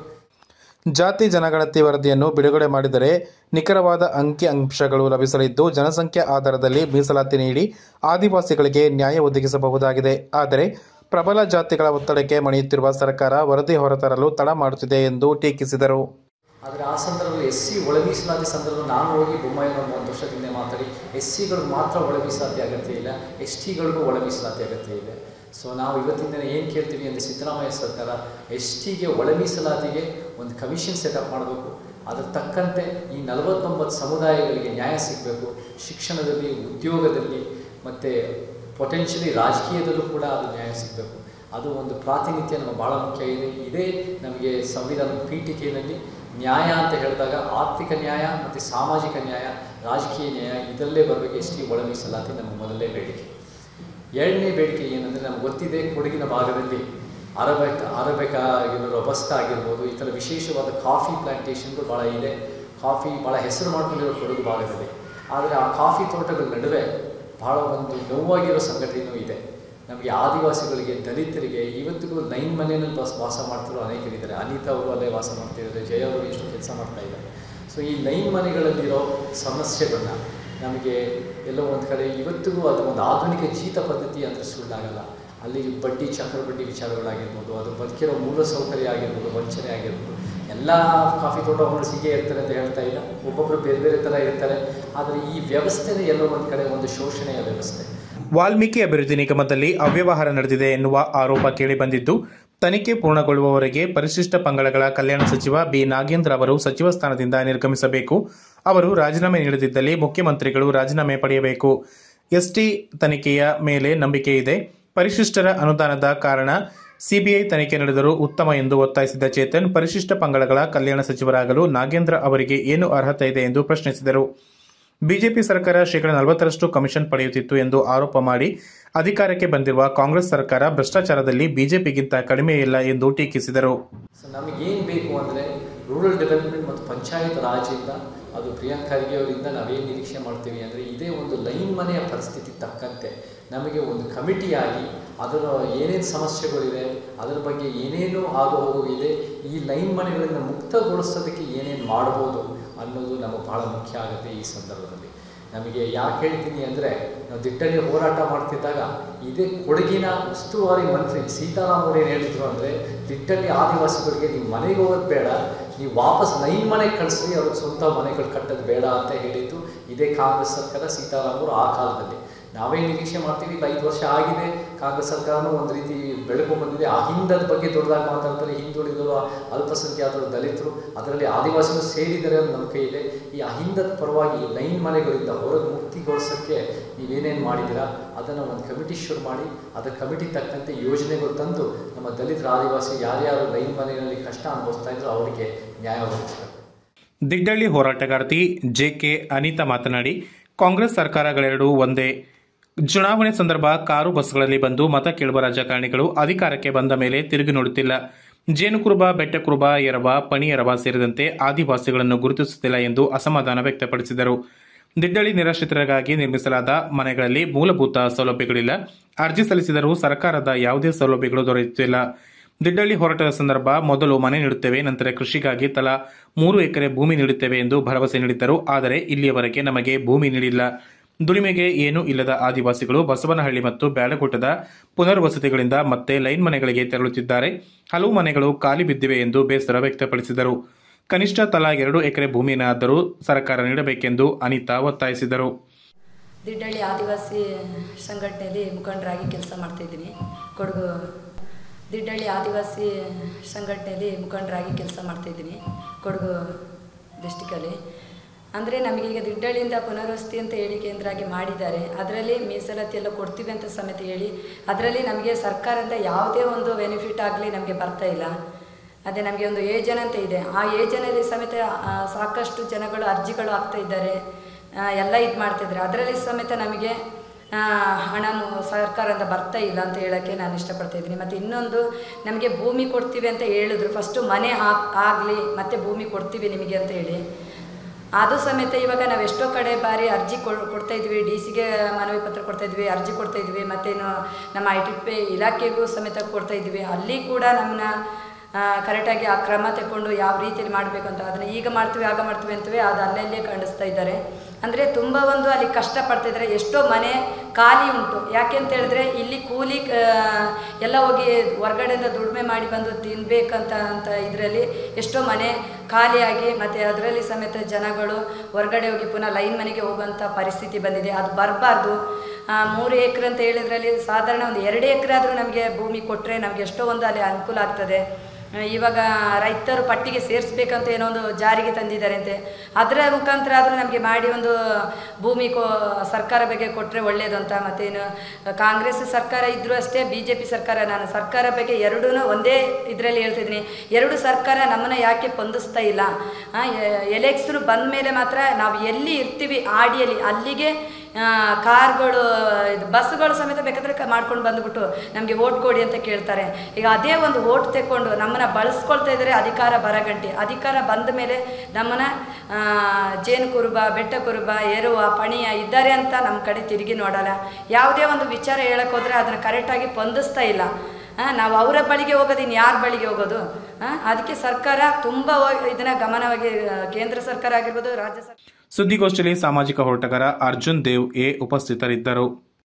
ಜಾತಿ ಜನಗಣತಿ ವರದಿಯನ್ನು ಬಿಡುಗಡೆ ಮಾಡಿದರೆ ನಿಖರವಾದ ಅಂಕಿ ಅಂಶಗಳು ಲಭಿಸಲಿದ್ದು ಜನಸಂಖ್ಯೆ ಆಧಾರದಲ್ಲಿ ಮೀಸಲಾತಿ ನೀಡಿ ಆದಿವಾಸಿಗಳಿಗೆ ನ್ಯಾಯ ಒದಗಿಸಬಹುದಾಗಿದೆ ಆದರೆ ಪ್ರಬಲ ಜಾತಿಗಳ ಒತ್ತಡಕ್ಕೆ ಮಣಿಯುತ್ತಿರುವ ಸರ್ಕಾರ ವರದಿ ಹೊರತರಲು ತಡ ಮಾಡುತ್ತಿದೆ ಎಂದು ಟೀಕಿಸಿದರು ಆದರೆ ಆ ಸಂದರ್ಭದಲ್ಲಿ ಎಸ್ ಸಿ ಒಳ ಮೀಸಲಾತಿ ಸಂದರ್ಭ ನಾನು ಹೋಗಿ ಬೊಮ್ಮಾಯಿನವ್ರು ಒಂದು ವರ್ಷದ ಹಿಂದೆ ಮಾತಾಡಿ ಎಸ್ ಸಿಗಳು ಮಾತ್ರ ಒಳ ಮೀಸಲಾತಿ ಅಗತ್ಯ ಇಲ್ಲ ಎಸ್ ಟಿಗಳಿಗೂ ಒಳ ಮೀಸಲಾತಿ ಅಗತ್ಯ ಇದೆ ಸೊ ನಾವು ಇವತ್ತಿನ ದಿನ ಏನು ಕೇಳ್ತೀವಿ ಅಂದರೆ ಸಿದ್ದರಾಮಯ್ಯ ಸರ್ಕಾರ ಎಸ್ ಟಿಗೆ ಒಳ ಮೀಸಲಾತಿಗೆ ಒಂದು ಕಮಿಷನ್ ಸೆಟಪ್ ಮಾಡಬೇಕು ಅದರ ತಕ್ಕಂತೆ ಈ ನಲವತ್ತೊಂಬತ್ತು ಸಮುದಾಯಗಳಿಗೆ ನ್ಯಾಯ ಸಿಗಬೇಕು ಶಿಕ್ಷಣದಲ್ಲಿ ಉದ್ಯೋಗದಲ್ಲಿ ಮತ್ತು ಪೊಟೆನ್ಷಿಯಲಿ ರಾಜಕೀಯದಲ್ಲೂ ಕೂಡ ಅದು ನ್ಯಾಯ ಸಿಗಬೇಕು ಅದು ಒಂದು ಪ್ರಾತಿನಿಧ್ಯ ನಮಗೆ ಭಾಳ ಮುಖ್ಯ ಇದೆ ಇದೇ ನಮಗೆ ಸಂವಿಧಾನದ ಪೀಠಿಕೆಯಲ್ಲಿ ನ್ಯಾಯ ಅಂತ ಹೇಳಿದಾಗ ಆರ್ಥಿಕ ನ್ಯಾಯ ಮತ್ತು ಸಾಮಾಜಿಕ ನ್ಯಾಯ ರಾಜಕೀಯ ನ್ಯಾಯ ಇದರಲ್ಲೇ ಬರಬೇಕು ಎಸ್ ಟಿ ಒಳ ಮೀಸಲಾತಿ ನಮ್ಮ ಮೊದಲನೇ ಬೇಡಿಕೆ ಎರಡನೇ ಬೇಡಿಕೆ ಏನಂದರೆ ನಮ್ಗೆ ಗೊತ್ತಿದೆ ಕೊಡಗಿನ ಭಾಗದಲ್ಲಿ ಅರಬೇಕ ಅರಬೇಕ ಆಗಿರ್ಬೋದು ರೊಬಸ್ಟ ಆಗಿರ್ಬೋದು ಈ ಥರ ವಿಶೇಷವಾದ ಕಾಫಿ ಪ್ಲಾಂಟೇಷನ್ಗಳು ಭಾಳ ಇದೆ ಕಾಫಿ ಭಾಳ ಹೆಸರು ಮಾಡ್ಕೊಂಡಿರೋ ಕೊಡಗು ಭಾಗದಲ್ಲಿ ಆದರೆ ಆ ಕಾಫಿ ತೋಟಗಳ ನಡುವೆ ಭಾಳ ಒಂದು ನೋವಾಗಿರೋ ಸಂಗತಿಯೂ ಇದೆ ನಮಗೆ ಆದಿವಾಸಿಗಳಿಗೆ ದಲಿತರಿಗೆ ಇವತ್ತಿಗೂ ನೈನ್ ಮನೆಯಲ್ಲಿ ಬಸ್ ವಾಸ ಮಾಡ್ತಿರೋ ಅನೇಕರಿದ್ದಾರೆ ಅನಿತಾ ಅವರು ಅಲ್ಲೇ ವಾಸ ಮಾಡ್ತಿದ್ದಾರೆ ಜಯ ಅವರು ಎಷ್ಟು ಕೆಲಸ ಮಾಡ್ತಾ ಇದ್ದಾರೆ ಸೊ ಈ ನೈನ್ ಮನೆಗಳಲ್ಲಿರೋ ಸಮಸ್ಯೆಗಳನ್ನ ನಮಗೆ ಎಲ್ಲೋ ಒಂದು ಕಡೆ ಇವತ್ತಿಗೂ ಅದು ಒಂದು ಆಧುನಿಕ ಜೀತ ಪದ್ಧತಿ ಅಂದರೆ ಸುಳ್ಳಾಗಲ್ಲ ಅಲ್ಲಿ ಬಡ್ಡಿ ಚಕ್ರ ಬಡ್ಡಿ ವಿಚಾರಗಳಾಗಿರ್ಬೋದು ಅದು ಬದುಕಿರೋ ಮೂಲ ಸೌಕರ್ಯ ಆಗಿರ್ಬೋದು ವಂಚನೆ ಆಗಿರ್ಬೋದು ಎಲ್ಲ ಕಾಫಿ ತೋಟ ಓನರ್ಸ್ ಹೀಗೆ ಇರ್ತಾರೆ ಅಂತ ಹೇಳ್ತಾ ಇಲ್ಲ ಒಬ್ಬೊಬ್ಬರು ಬೇರೆ ಬೇರೆ ಥರ ಇರ್ತಾರೆ ಆದರೆ ಈ ವ್ಯವಸ್ಥೆನೇ ಎಲ್ಲೋ ಒಂದು ಕಡೆ ಒಂದು ಶೋಷಣೆಯ ವ್ಯವಸ್ಥೆ ವಾಲ್ಮೀಕಿ ಅಭಿವೃದ್ಧಿ ನಿಗಮದಲ್ಲಿ ಅವ್ಯವಹಾರ ನಡೆದಿದೆ ಎನ್ನುವ ಆರೋಪ ಕೇಳಿಬಂದಿದ್ದು ತನಿಖೆ ಪೂರ್ಣಗೊಳ್ಳುವವರೆಗೆ ಪರಿಶಿಷ್ಟ ಪಂಗಡಗಳ ಕಲ್ಯಾಣ ಸಚಿವ ಬಿ ನಾಗೇಂದ್ರ ಅವರು ಸಚಿವ ಸ್ಥಾನದಿಂದ ನಿರ್ಗಮಿಸಬೇಕು ಅವರು ರಾಜೀನಾಮೆ ನೀಡದಿದ್ದಲ್ಲಿ ಮುಖ್ಯಮಂತ್ರಿಗಳು ರಾಜೀನಾಮೆ ಪಡೆಯಬೇಕು ಎಸ್ಟಿ ತನಿಖೆಯ ಮೇಲೆ ನಂಬಿಕೆ ಇದೆ ಪರಿಶಿಷ್ಟರ ಅನುದಾನದ ಕಾರಣ ಸಿಬಿಐ ತನಿಖೆ ನಡೆದರೂ ಉತ್ತಮ ಎಂದು ಒತ್ತಾಯಿಸಿದ ಚೇತನ್ ಪರಿಶಿಷ್ಟ ಪಂಗಡಗಳ ಕಲ್ಯಾಣ ಸಚಿವರಾಗಲು ನಾಗೇಂದ್ರ ಅವರಿಗೆ ಏನು ಅರ್ಹತೆ ಇದೆ ಎಂದು ಪ್ರಶ್ನಿಸಿದರು ಬಿಜೆಪಿ ಸರ್ಕಾರ ಶೇಕಡ ನಲವತ್ತರಷ್ಟು ಕಮಿಷನ್ ಪಡೆಯುತ್ತಿತ್ತು ಎಂದು ಆರೋಪ ಮಾಡಿ ಅಧಿಕಾರಕ್ಕೆ ಬಂದಿರುವ ಕಾಂಗ್ರೆಸ್ ಸರ್ಕಾರ ಭ್ರಷ್ಟಾಚಾರದಲ್ಲಿ ಬಿಜೆಪಿಗಿಂತ ಕಡಿಮೆ ಇಲ್ಲ ಎಂದು ಟೀಕಿಸಿದರು ಸೊ ನಮಗೇನು ಬೇಕು ಅಂದರೆ ರೂರಲ್ ಡೆವಲಪ್ಮೆಂಟ್ ಮತ್ತು ಪಂಚಾಯತ್ ರಾಜ್ಯಿಂದ ಅದು ಪ್ರಿಯಾಂಕ್ ಖರ್ಗೆ ಅವರಿಂದ ನಾವೇನು ನಿರೀಕ್ಷೆ ಮಾಡ್ತೀವಿ ಅಂದರೆ ಇದೇ ಒಂದು ಲೈನ್ ಮನೆಯ ಪರಿಸ್ಥಿತಿ ತಕ್ಕಂತೆ ನಮಗೆ ಒಂದು ಕಮಿಟಿಯಾಗಿ ಅದರ ಏನೇನು ಸಮಸ್ಯೆಗಳಿದೆ ಅದರ ಬಗ್ಗೆ ಏನೇನು ಆಗು ಹೋಗುವಿದೆ ಈ ಲೈನ್ ಮನೆಗಳಿಂದ ಮುಕ್ತಗೊಳಿಸೋದಕ್ಕೆ ಏನೇನು ಮಾಡ್ಬೋದು ಅನ್ನೋದು ನಮಗೆ ಭಾಳ ಮುಖ್ಯ ಆಗುತ್ತೆ ಈ ಸಂದರ್ಭದಲ್ಲಿ ನಮಗೆ ಯಾಕೆ ಹೇಳ್ತೀನಿ ಅಂದರೆ ನಾವು ದಿಟ್ಟಲ್ಲಿ ಹೋರಾಟ ಮಾಡ್ತಿದ್ದಾಗ ಇದೇ ಕೊಡಗಿನ ಉಸ್ತುವಾರಿ ಮಂತ್ರಿ ಸೀತಾರಾಮ್ ಅವರು ಏನು ಹೇಳಿದ್ರು ಅಂದರೆ ದಿಟ್ಟಲ್ಲಿ ಆದಿವಾಸಿಗಳಿಗೆ ನೀವು ಮನೆಗೆ ಹೋಗೋದು ಬೇಡ ನೀವು ವಾಪಸ್ ಲೈನ್ ಮನೆಗೆ ಕಳಿಸ್ರಿ ಅವ್ರಿಗೆ ಸ್ವಂತ ಮನೆಗಳು ಕಟ್ಟೋದು ಬೇಡ ಅಂತ ಹೇಳಿದ್ದು ಇದೇ ಕಾಂಗ್ರೆಸ್ ಸರ್ಕಾರ ಸೀತಾರಾಮ್ ಅವರು ಆ ಕಾಲದಲ್ಲಿ ನಾವೇ ನಿರೀಕ್ಷೆ ಮಾಡ್ತೀವಿ ಈಗ ಐದು ವರ್ಷ ಆಗಿದೆ ಕಾಂಗ್ರೆಸ್ ಸರ್ಕಾರನೂ ಒಂದು ರೀತಿ ಬೆಳಕು ಬಂದಿದೆ ಆ ಹಿಂದದ ಬಗ್ಗೆ ದೊಡ್ಡದಾಗಿ ಮಾತಾಡ್ತಾರೆ ಹಿಂದುಳಿದರು ಅಲ್ಪಸಂಖ್ಯಾತರು ದಲಿತರು ಅದರಲ್ಲಿ ಆದಿವಾಸಿಗಳು ಸೇರಿದರೆ ಅನ್ನೋ ನಂಬಿಕೆ ಇದೆ ಈ ಅಹಿಂದದ ಪರವಾಗಿ ಲೈನ್ ಮನೆಗಳಿಂದ ಹೊರಗೆ ಮುಕ್ತಿಗೊಳಿಸೋಕ್ಕೆ ನೀವೇನೇನು ಮಾಡಿದ್ದೀರಾ ಅದನ್ನು ಒಂದು ಕಮಿಟಿ ಶುರು ಮಾಡಿ ಅದರ ಕಮಿಟಿ ತಕ್ಕಂತೆ ಯೋಜನೆಗಳು ತಂದು ನಮ್ಮ ದಲಿತರ ಆದಿವಾಸಿ ಯಾರ್ಯಾರು ಲೈನ್ ಮನೆಯಲ್ಲಿ ಕಷ್ಟ ಅನುಭವಿಸ್ತಾ ಇದ್ರು ಅವರಿಗೆ ನ್ಯಾಯ ಒದಗಿಸ್ಬೇಕು ದಿಗ್ಡಳ್ಳಿ ಹೋರಾಟಗಾರ್ತಿ ಜೆಕೆ ಅನಿತಾ ಮಾತನಾಡಿ ಕಾಂಗ್ರೆಸ್ ಸರ್ಕಾರಗಳೆರಡೂ ಒಂದೇ ಚುನಾವಣೆ ಸಂದರ್ಭ ಕಾರು ಬಸ್ಗಳಲ್ಲಿ ಬಂದು ಮತ ಕೇಳುವ ರಾಜಕಾರಣಿಗಳು ಅಧಿಕಾರಕ್ಕೆ ಬಂದ ಮೇಲೆ ತಿರುಗಿ ನೋಡುತ್ತಿಲ್ಲ ಜೇನುಕುರುಬ ಬೆಟ್ಟಕುರುಬ ಎರವ ಪಣಿ ಎರವ ಸೇರಿದಂತೆ ಆದಿವಾಸಿಗಳನ್ನು ಗುರುತಿಸುತ್ತಿಲ್ಲ ಎಂದು ಅಸಮಾಧಾನ ವ್ಯಕ್ತಪಡಿಸಿದರು ದಿಡ್ಡಳಿ ನಿರಾಶ್ರಿತರಿಗಾಗಿ ನಿರ್ಮಿಸಲಾದ ಮನೆಗಳಲ್ಲಿ ಮೂಲಭೂತ ಸೌಲಭ್ಯಗಳಿಲ್ಲ ಅರ್ಜಿ ಸಲ್ಲಿಸಿದರೂ ಸರ್ಕಾರದ ಯಾವುದೇ ಸೌಲಭ್ಯಗಳು ದೊರೆಯುತ್ತಿಲ್ಲ ದಿಡ್ಡಳ್ಳಿ ಹೋರಾಟದ ಸಂದರ್ಭ ಮೊದಲು ಮನೆ ನೀಡುತ್ತೇವೆ ನಂತರ ಕೃಷಿಗಾಗಿ ತಲಾ ಮೂರು ಎಕರೆ ಭೂಮಿ ನೀಡುತ್ತೇವೆ ಎಂದು ಭರವಸೆ ನೀಡಿದ್ದರು ಆದರೆ ಇಲ್ಲಿಯವರೆಗೆ ನಮಗೆ ಭೂಮಿ ನೀಡಿಲ್ಲ ದುಡಿಮೆಗೆ ಏನೂ ಇಲ್ಲದ ಆದಿವಾಸಿಗಳು ಬಸವನಹಳ್ಳಿ ಮತ್ತು ಬ್ಯಾಡಗುಟ್ಟದ ಪುನರ್ವಸತಿಗಳಿಂದ ಮತ್ತೆ ಲೈನ್ ಮನೆಗಳಿಗೆ ತೆರಳುತ್ತಿದ್ದಾರೆ ಹಲವು ಮನೆಗಳು ಖಾಲಿ ಬಿದ್ದಿವೆ ಎಂದು ಬೇಸರ ವ್ಯಕ್ತಪಡಿಸಿದರು ಕನಿಷ್ಠ ತಲಾ ಎರಡು ಎಕರೆ ಭೂಮಿಯನ್ನಾದರೂ ಸರ್ಕಾರ ನೀಡಬೇಕೆಂದು ಅನಿತಾ ಒತ್ತಾಯಿಸಿದರು ದಿಡ್ಡಳ್ಳಿ ಆದಿವಾಸಿ ಸಂಘಟನೆಯಲ್ಲಿ ಮುಖಂಡರಾಗಿ ಕೆಲಸ ಮಾಡ್ತಾಯಿದ್ದೀನಿ ಕೊಡಗು ದಿಡ್ಡಳ್ಳಿ ಆದಿವಾಸಿ ಸಂಘಟನೆಯಲ್ಲಿ ಮುಖಂಡರಾಗಿ ಕೆಲಸ ಮಾಡ್ತಾಯಿದ್ದೀನಿ ಕೊಡಗು ಡಿಸ್ಟಿಕಲ್ಲಿ ಅಂದರೆ ನಮಗೀಗ ದಿಡ್ಡಳ್ಳಿಯಿಂದ ಪುನರ್ವಸತಿ ಅಂತ ಹೇಳಿ ಕೇಂದ್ರ ಆಗಿ ಮಾಡಿದ್ದಾರೆ ಅದರಲ್ಲಿ ಮೀಸಲಾತಿ ಎಲ್ಲ ಕೊಡ್ತೀವಿ ಅಂತ ಸಮೇತ ಹೇಳಿ ಅದರಲ್ಲಿ ನಮಗೆ ಸರ್ಕಾರದಿಂದ ಯಾವುದೇ ಒಂದು ಬೆನಿಫಿಟ್ ಆಗಲಿ ನಮಗೆ ಬರ್ತಾ ಇಲ್ಲ ಅದೇ ನಮಗೆ ಒಂದು ಯೋಜನೆ ಅಂತ ಇದೆ ಆ ಯೋಜನೆಯಲ್ಲಿ ಸಮೇತ ಆ, ಸಾಕಷ್ಟು ಜನಗಳು ಅರ್ಜಿಗಳು ಹಾಕ್ತಾ ಇದ್ದಾರೆ ಆ, ಎಲ್ಲ ಇದು ಮಾಡ್ತಿದ್ದಾರೆ ಅದರಲ್ಲಿ ಸಮೇತ ನಮಗೆ ಆ, ಹಣನು ಸರ್ಕಾರದಿಂದ ಬರ್ತಾ ಇಲ್ಲ ಅಂತ ಹೇಳೋಕ್ಕೆ ನಾನು ಇಷ್ಟಪಡ್ತಾ ಇದ್ದೀನಿ ಮತ್ತು ಇನ್ನೊಂದು ನಮಗೆ ಭೂಮಿ ಕೊಡ್ತೀವಿ ಅಂತ ಹೇಳಿದ್ರು ಫಸ್ಟು ಮನೆ ಆಗಲಿ ಮತ್ತೆ ಭೂಮಿ ಕೊಡ್ತೀವಿ ನಿಮಗೆ ಅಂತ ಹೇಳಿ ಅದು ಸಮೇತ ಇವಾಗ ನಾವು ಎಷ್ಟೋ ಕಡೆ ಬಾರಿ ಅರ್ಜಿ ಕೊಡ್- ಕೊಡ್ತಾ ಇದ್ವಿ ಡಿ ಸಿಗೆ ಮನವಿ ಪತ್ರ ಕೊಡ್ತಾ ಇದ್ವಿ ಅರ್ಜಿ ಕೊಡ್ತಾ ಇದ್ವಿ ಮತ್ತೇನು ನಮ್ಮ ಐ ಟಿ ಪಿ ಇಲಾಖೆಗೂ ಸಮೇತ ಕೊಡ್ತಾ ಇದ್ವಿ ಅಲ್ಲಿ ಕೂಡ ನಮ್ಮನ್ನ ಕರೆಕ್ಟಾಗಿ ಆ ಕ್ರಮ ತಗೊಂಡು ಯಾವ ರೀತಿಯಲ್ಲಿ ಮಾಡಬೇಕು ಅಂತ ಅದನ್ನು ಈಗ ಮಾಡ್ತೀವಿ ಆಗ ಮಾಡ್ತೀವಿ ಅಂತೇವೆ ಅದು ಅಲ್ಲಲ್ಲೇ ಖಂಡಿಸ್ತಾ ಇದ್ದಾರೆ ಅಂದರೆ ತುಂಬ ಒಂದು ಅಲ್ಲಿ ಕಷ್ಟಪಡ್ತಾ ಇದ್ದಾರೆ ಎಷ್ಟೋ ಮನೆ ಖಾಲಿ ಉಂಟು ಯಾಕೆ ಅಂತ ಹೇಳಿದ್ರೆ ಇಲ್ಲಿ ಕೂಲಿ ಆ, ಎಲ್ಲ ಹೋಗಿ ಹೊರ್ಗಡೆಯಿಂದ ದುಡಿಮೆ ಮಾಡಿ ಬಂದು ತಿನ್ಬೇಕಂತ ಅಂತ ಇದರಲ್ಲಿ ಎಷ್ಟೋ ಮನೆ ಖಾಲಿಯಾಗಿ ಮತ್ತು ಅದರಲ್ಲಿ ಸಮೇತ ಜನಗಳು ಹೊರಗಡೆ ಹೋಗಿ ಪುನಃ ಲೈನ್ ಮನೆಗೆ ಹೋಗುವಂಥ ಪರಿಸ್ಥಿತಿ ಬಂದಿದೆ ಅದು ಬರಬಾರ್ದು ಮೂರು ಎಕರೆ ಅಂತ ಹೇಳಿದ್ರಲ್ಲಿ ಸಾಧಾರಣ ಒಂದು ಎರಡು ಎಕರೆ ಆದರೂ ನಮಗೆ ಭೂಮಿ ಕೊಟ್ಟರೆ ನಮಗೆ ಎಷ್ಟೋ ಒಂದು ಅಲ್ಲಿ ಅನುಕೂಲ ಆಗ್ತದೆ ಆ, ಇವಾಗ ರೈತರು ಪಟ್ಟಿಗೆ ಸೇರಿಸ್ಬೇಕಂತ ಏನೋ ಒಂದು ಜಾರಿಗೆ ತಂದಿದ್ದಾರೆ ಅಂತೆ ಅದರ ಮುಖಾಂತರ ಆದರೂ ನಮಗೆ ಮಾಡಿ ಒಂದು ಭೂಮಿ ಕೋ ಸರ್ಕಾರ ಬಗ್ಗೆ ಕೊಟ್ಟರೆ ಒಳ್ಳೆಯದು ಅಂತ ಮತ್ತೇನು ಕಾಂಗ್ರೆಸ್ ಸರ್ಕಾರ ಇದ್ದರೂ ಅಷ್ಟೇ ಬಿ ಜೆ ಪಿ ಸರ್ಕಾರ ನಾನು ಸರ್ಕಾರ ಬಗ್ಗೆ ಎರಡೂ ಒಂದೇ ಇದರಲ್ಲಿ ಹೇಳ್ತಿದ್ದೀನಿ ಎರಡು ಸರ್ಕಾರ ನಮ್ಮನ್ನು ಯಾಕೆ ಸ್ಪಂದಿಸ್ತಾ ಇಲ್ಲ ಎಲೆಕ್ಷನ್ ಬಂದ ಮೇಲೆ ಮಾತ್ರ ನಾವು ಎಲ್ಲಿ ಇರ್ತೀವಿ ಆಡಿಯಲ್ಲಿ ಅಲ್ಲಿಗೆ ಆ, ಕಾರ್ಗಳು ಇದು ಬಸ್ಗಳು ಸಮೇತ ಬೇಕಾದರೆ ಕ ಮಾಡ್ಕೊಂಡು ಬಂದುಬಿಟ್ಟು ನಮಗೆ ಓಟ್ ಕೊಡಿ ಅಂತ ಕೇಳ್ತಾರೆ ಈಗ ಅದೇ ಒಂದು ಓಟ್ ತೆಕ್ಕೊಂಡು ನಮ್ಮನ್ನು ಬಳಸ್ಕೊಳ್ತಾ ಇದ್ದಾರೆ ಅಧಿಕಾರ ಬರಗಂಟಿ ಅಧಿಕಾರ ಬಂದ ಮೇಲೆ ನಮ್ಮನ್ನು ಆ, ಜೇನು ಕುರುಬ ಬೆಟ್ಟ ಕುರುಬ ಏರುವ ಪಣಿಯ ಇದ್ದಾರೆ ಅಂತ ನಮ್ಮ ಕಡೆ ತಿರುಗಿ ನೋಡಲ್ಲ ಯಾವುದೇ ಒಂದು ವಿಚಾರ ಹೇಳಕ್ಕೆ ಹೋದರೆ ಅದನ್ನು ಕರೆಕ್ಟಾಗಿ ಸ್ಪಂದಿಸ್ತಾ ಇಲ್ಲ ಆ, ನಾವು ಅವರ ಬಳಿಗೆ ಹೋಗೋದು ಇನ್ನು ಯಾರ ಬಳಿಗೆ ಹೋಗೋದು ಆ, ಅದಕ್ಕೆ ಸರ್ಕಾರ ತುಂಬ ಇದನ್ನು ಗಮನವಾಗಿ ಆ, ಕೇಂದ್ರ ಸರ್ಕಾರ ಆಗಿರ್ಬೋದು ರಾಜ್ಯ ಸರ್ಕಾರ ಸುದ್ದಿಗೋಷ್ಠಿಯಲ್ಲಿ ಸಾಮಾಜಿಕ ಹೋರಾಟಗಾರ ಅರ್ಜುನ್ ದೇವ್ ಎ ಉಪಸ್ಥಿತರಿದ್ದರು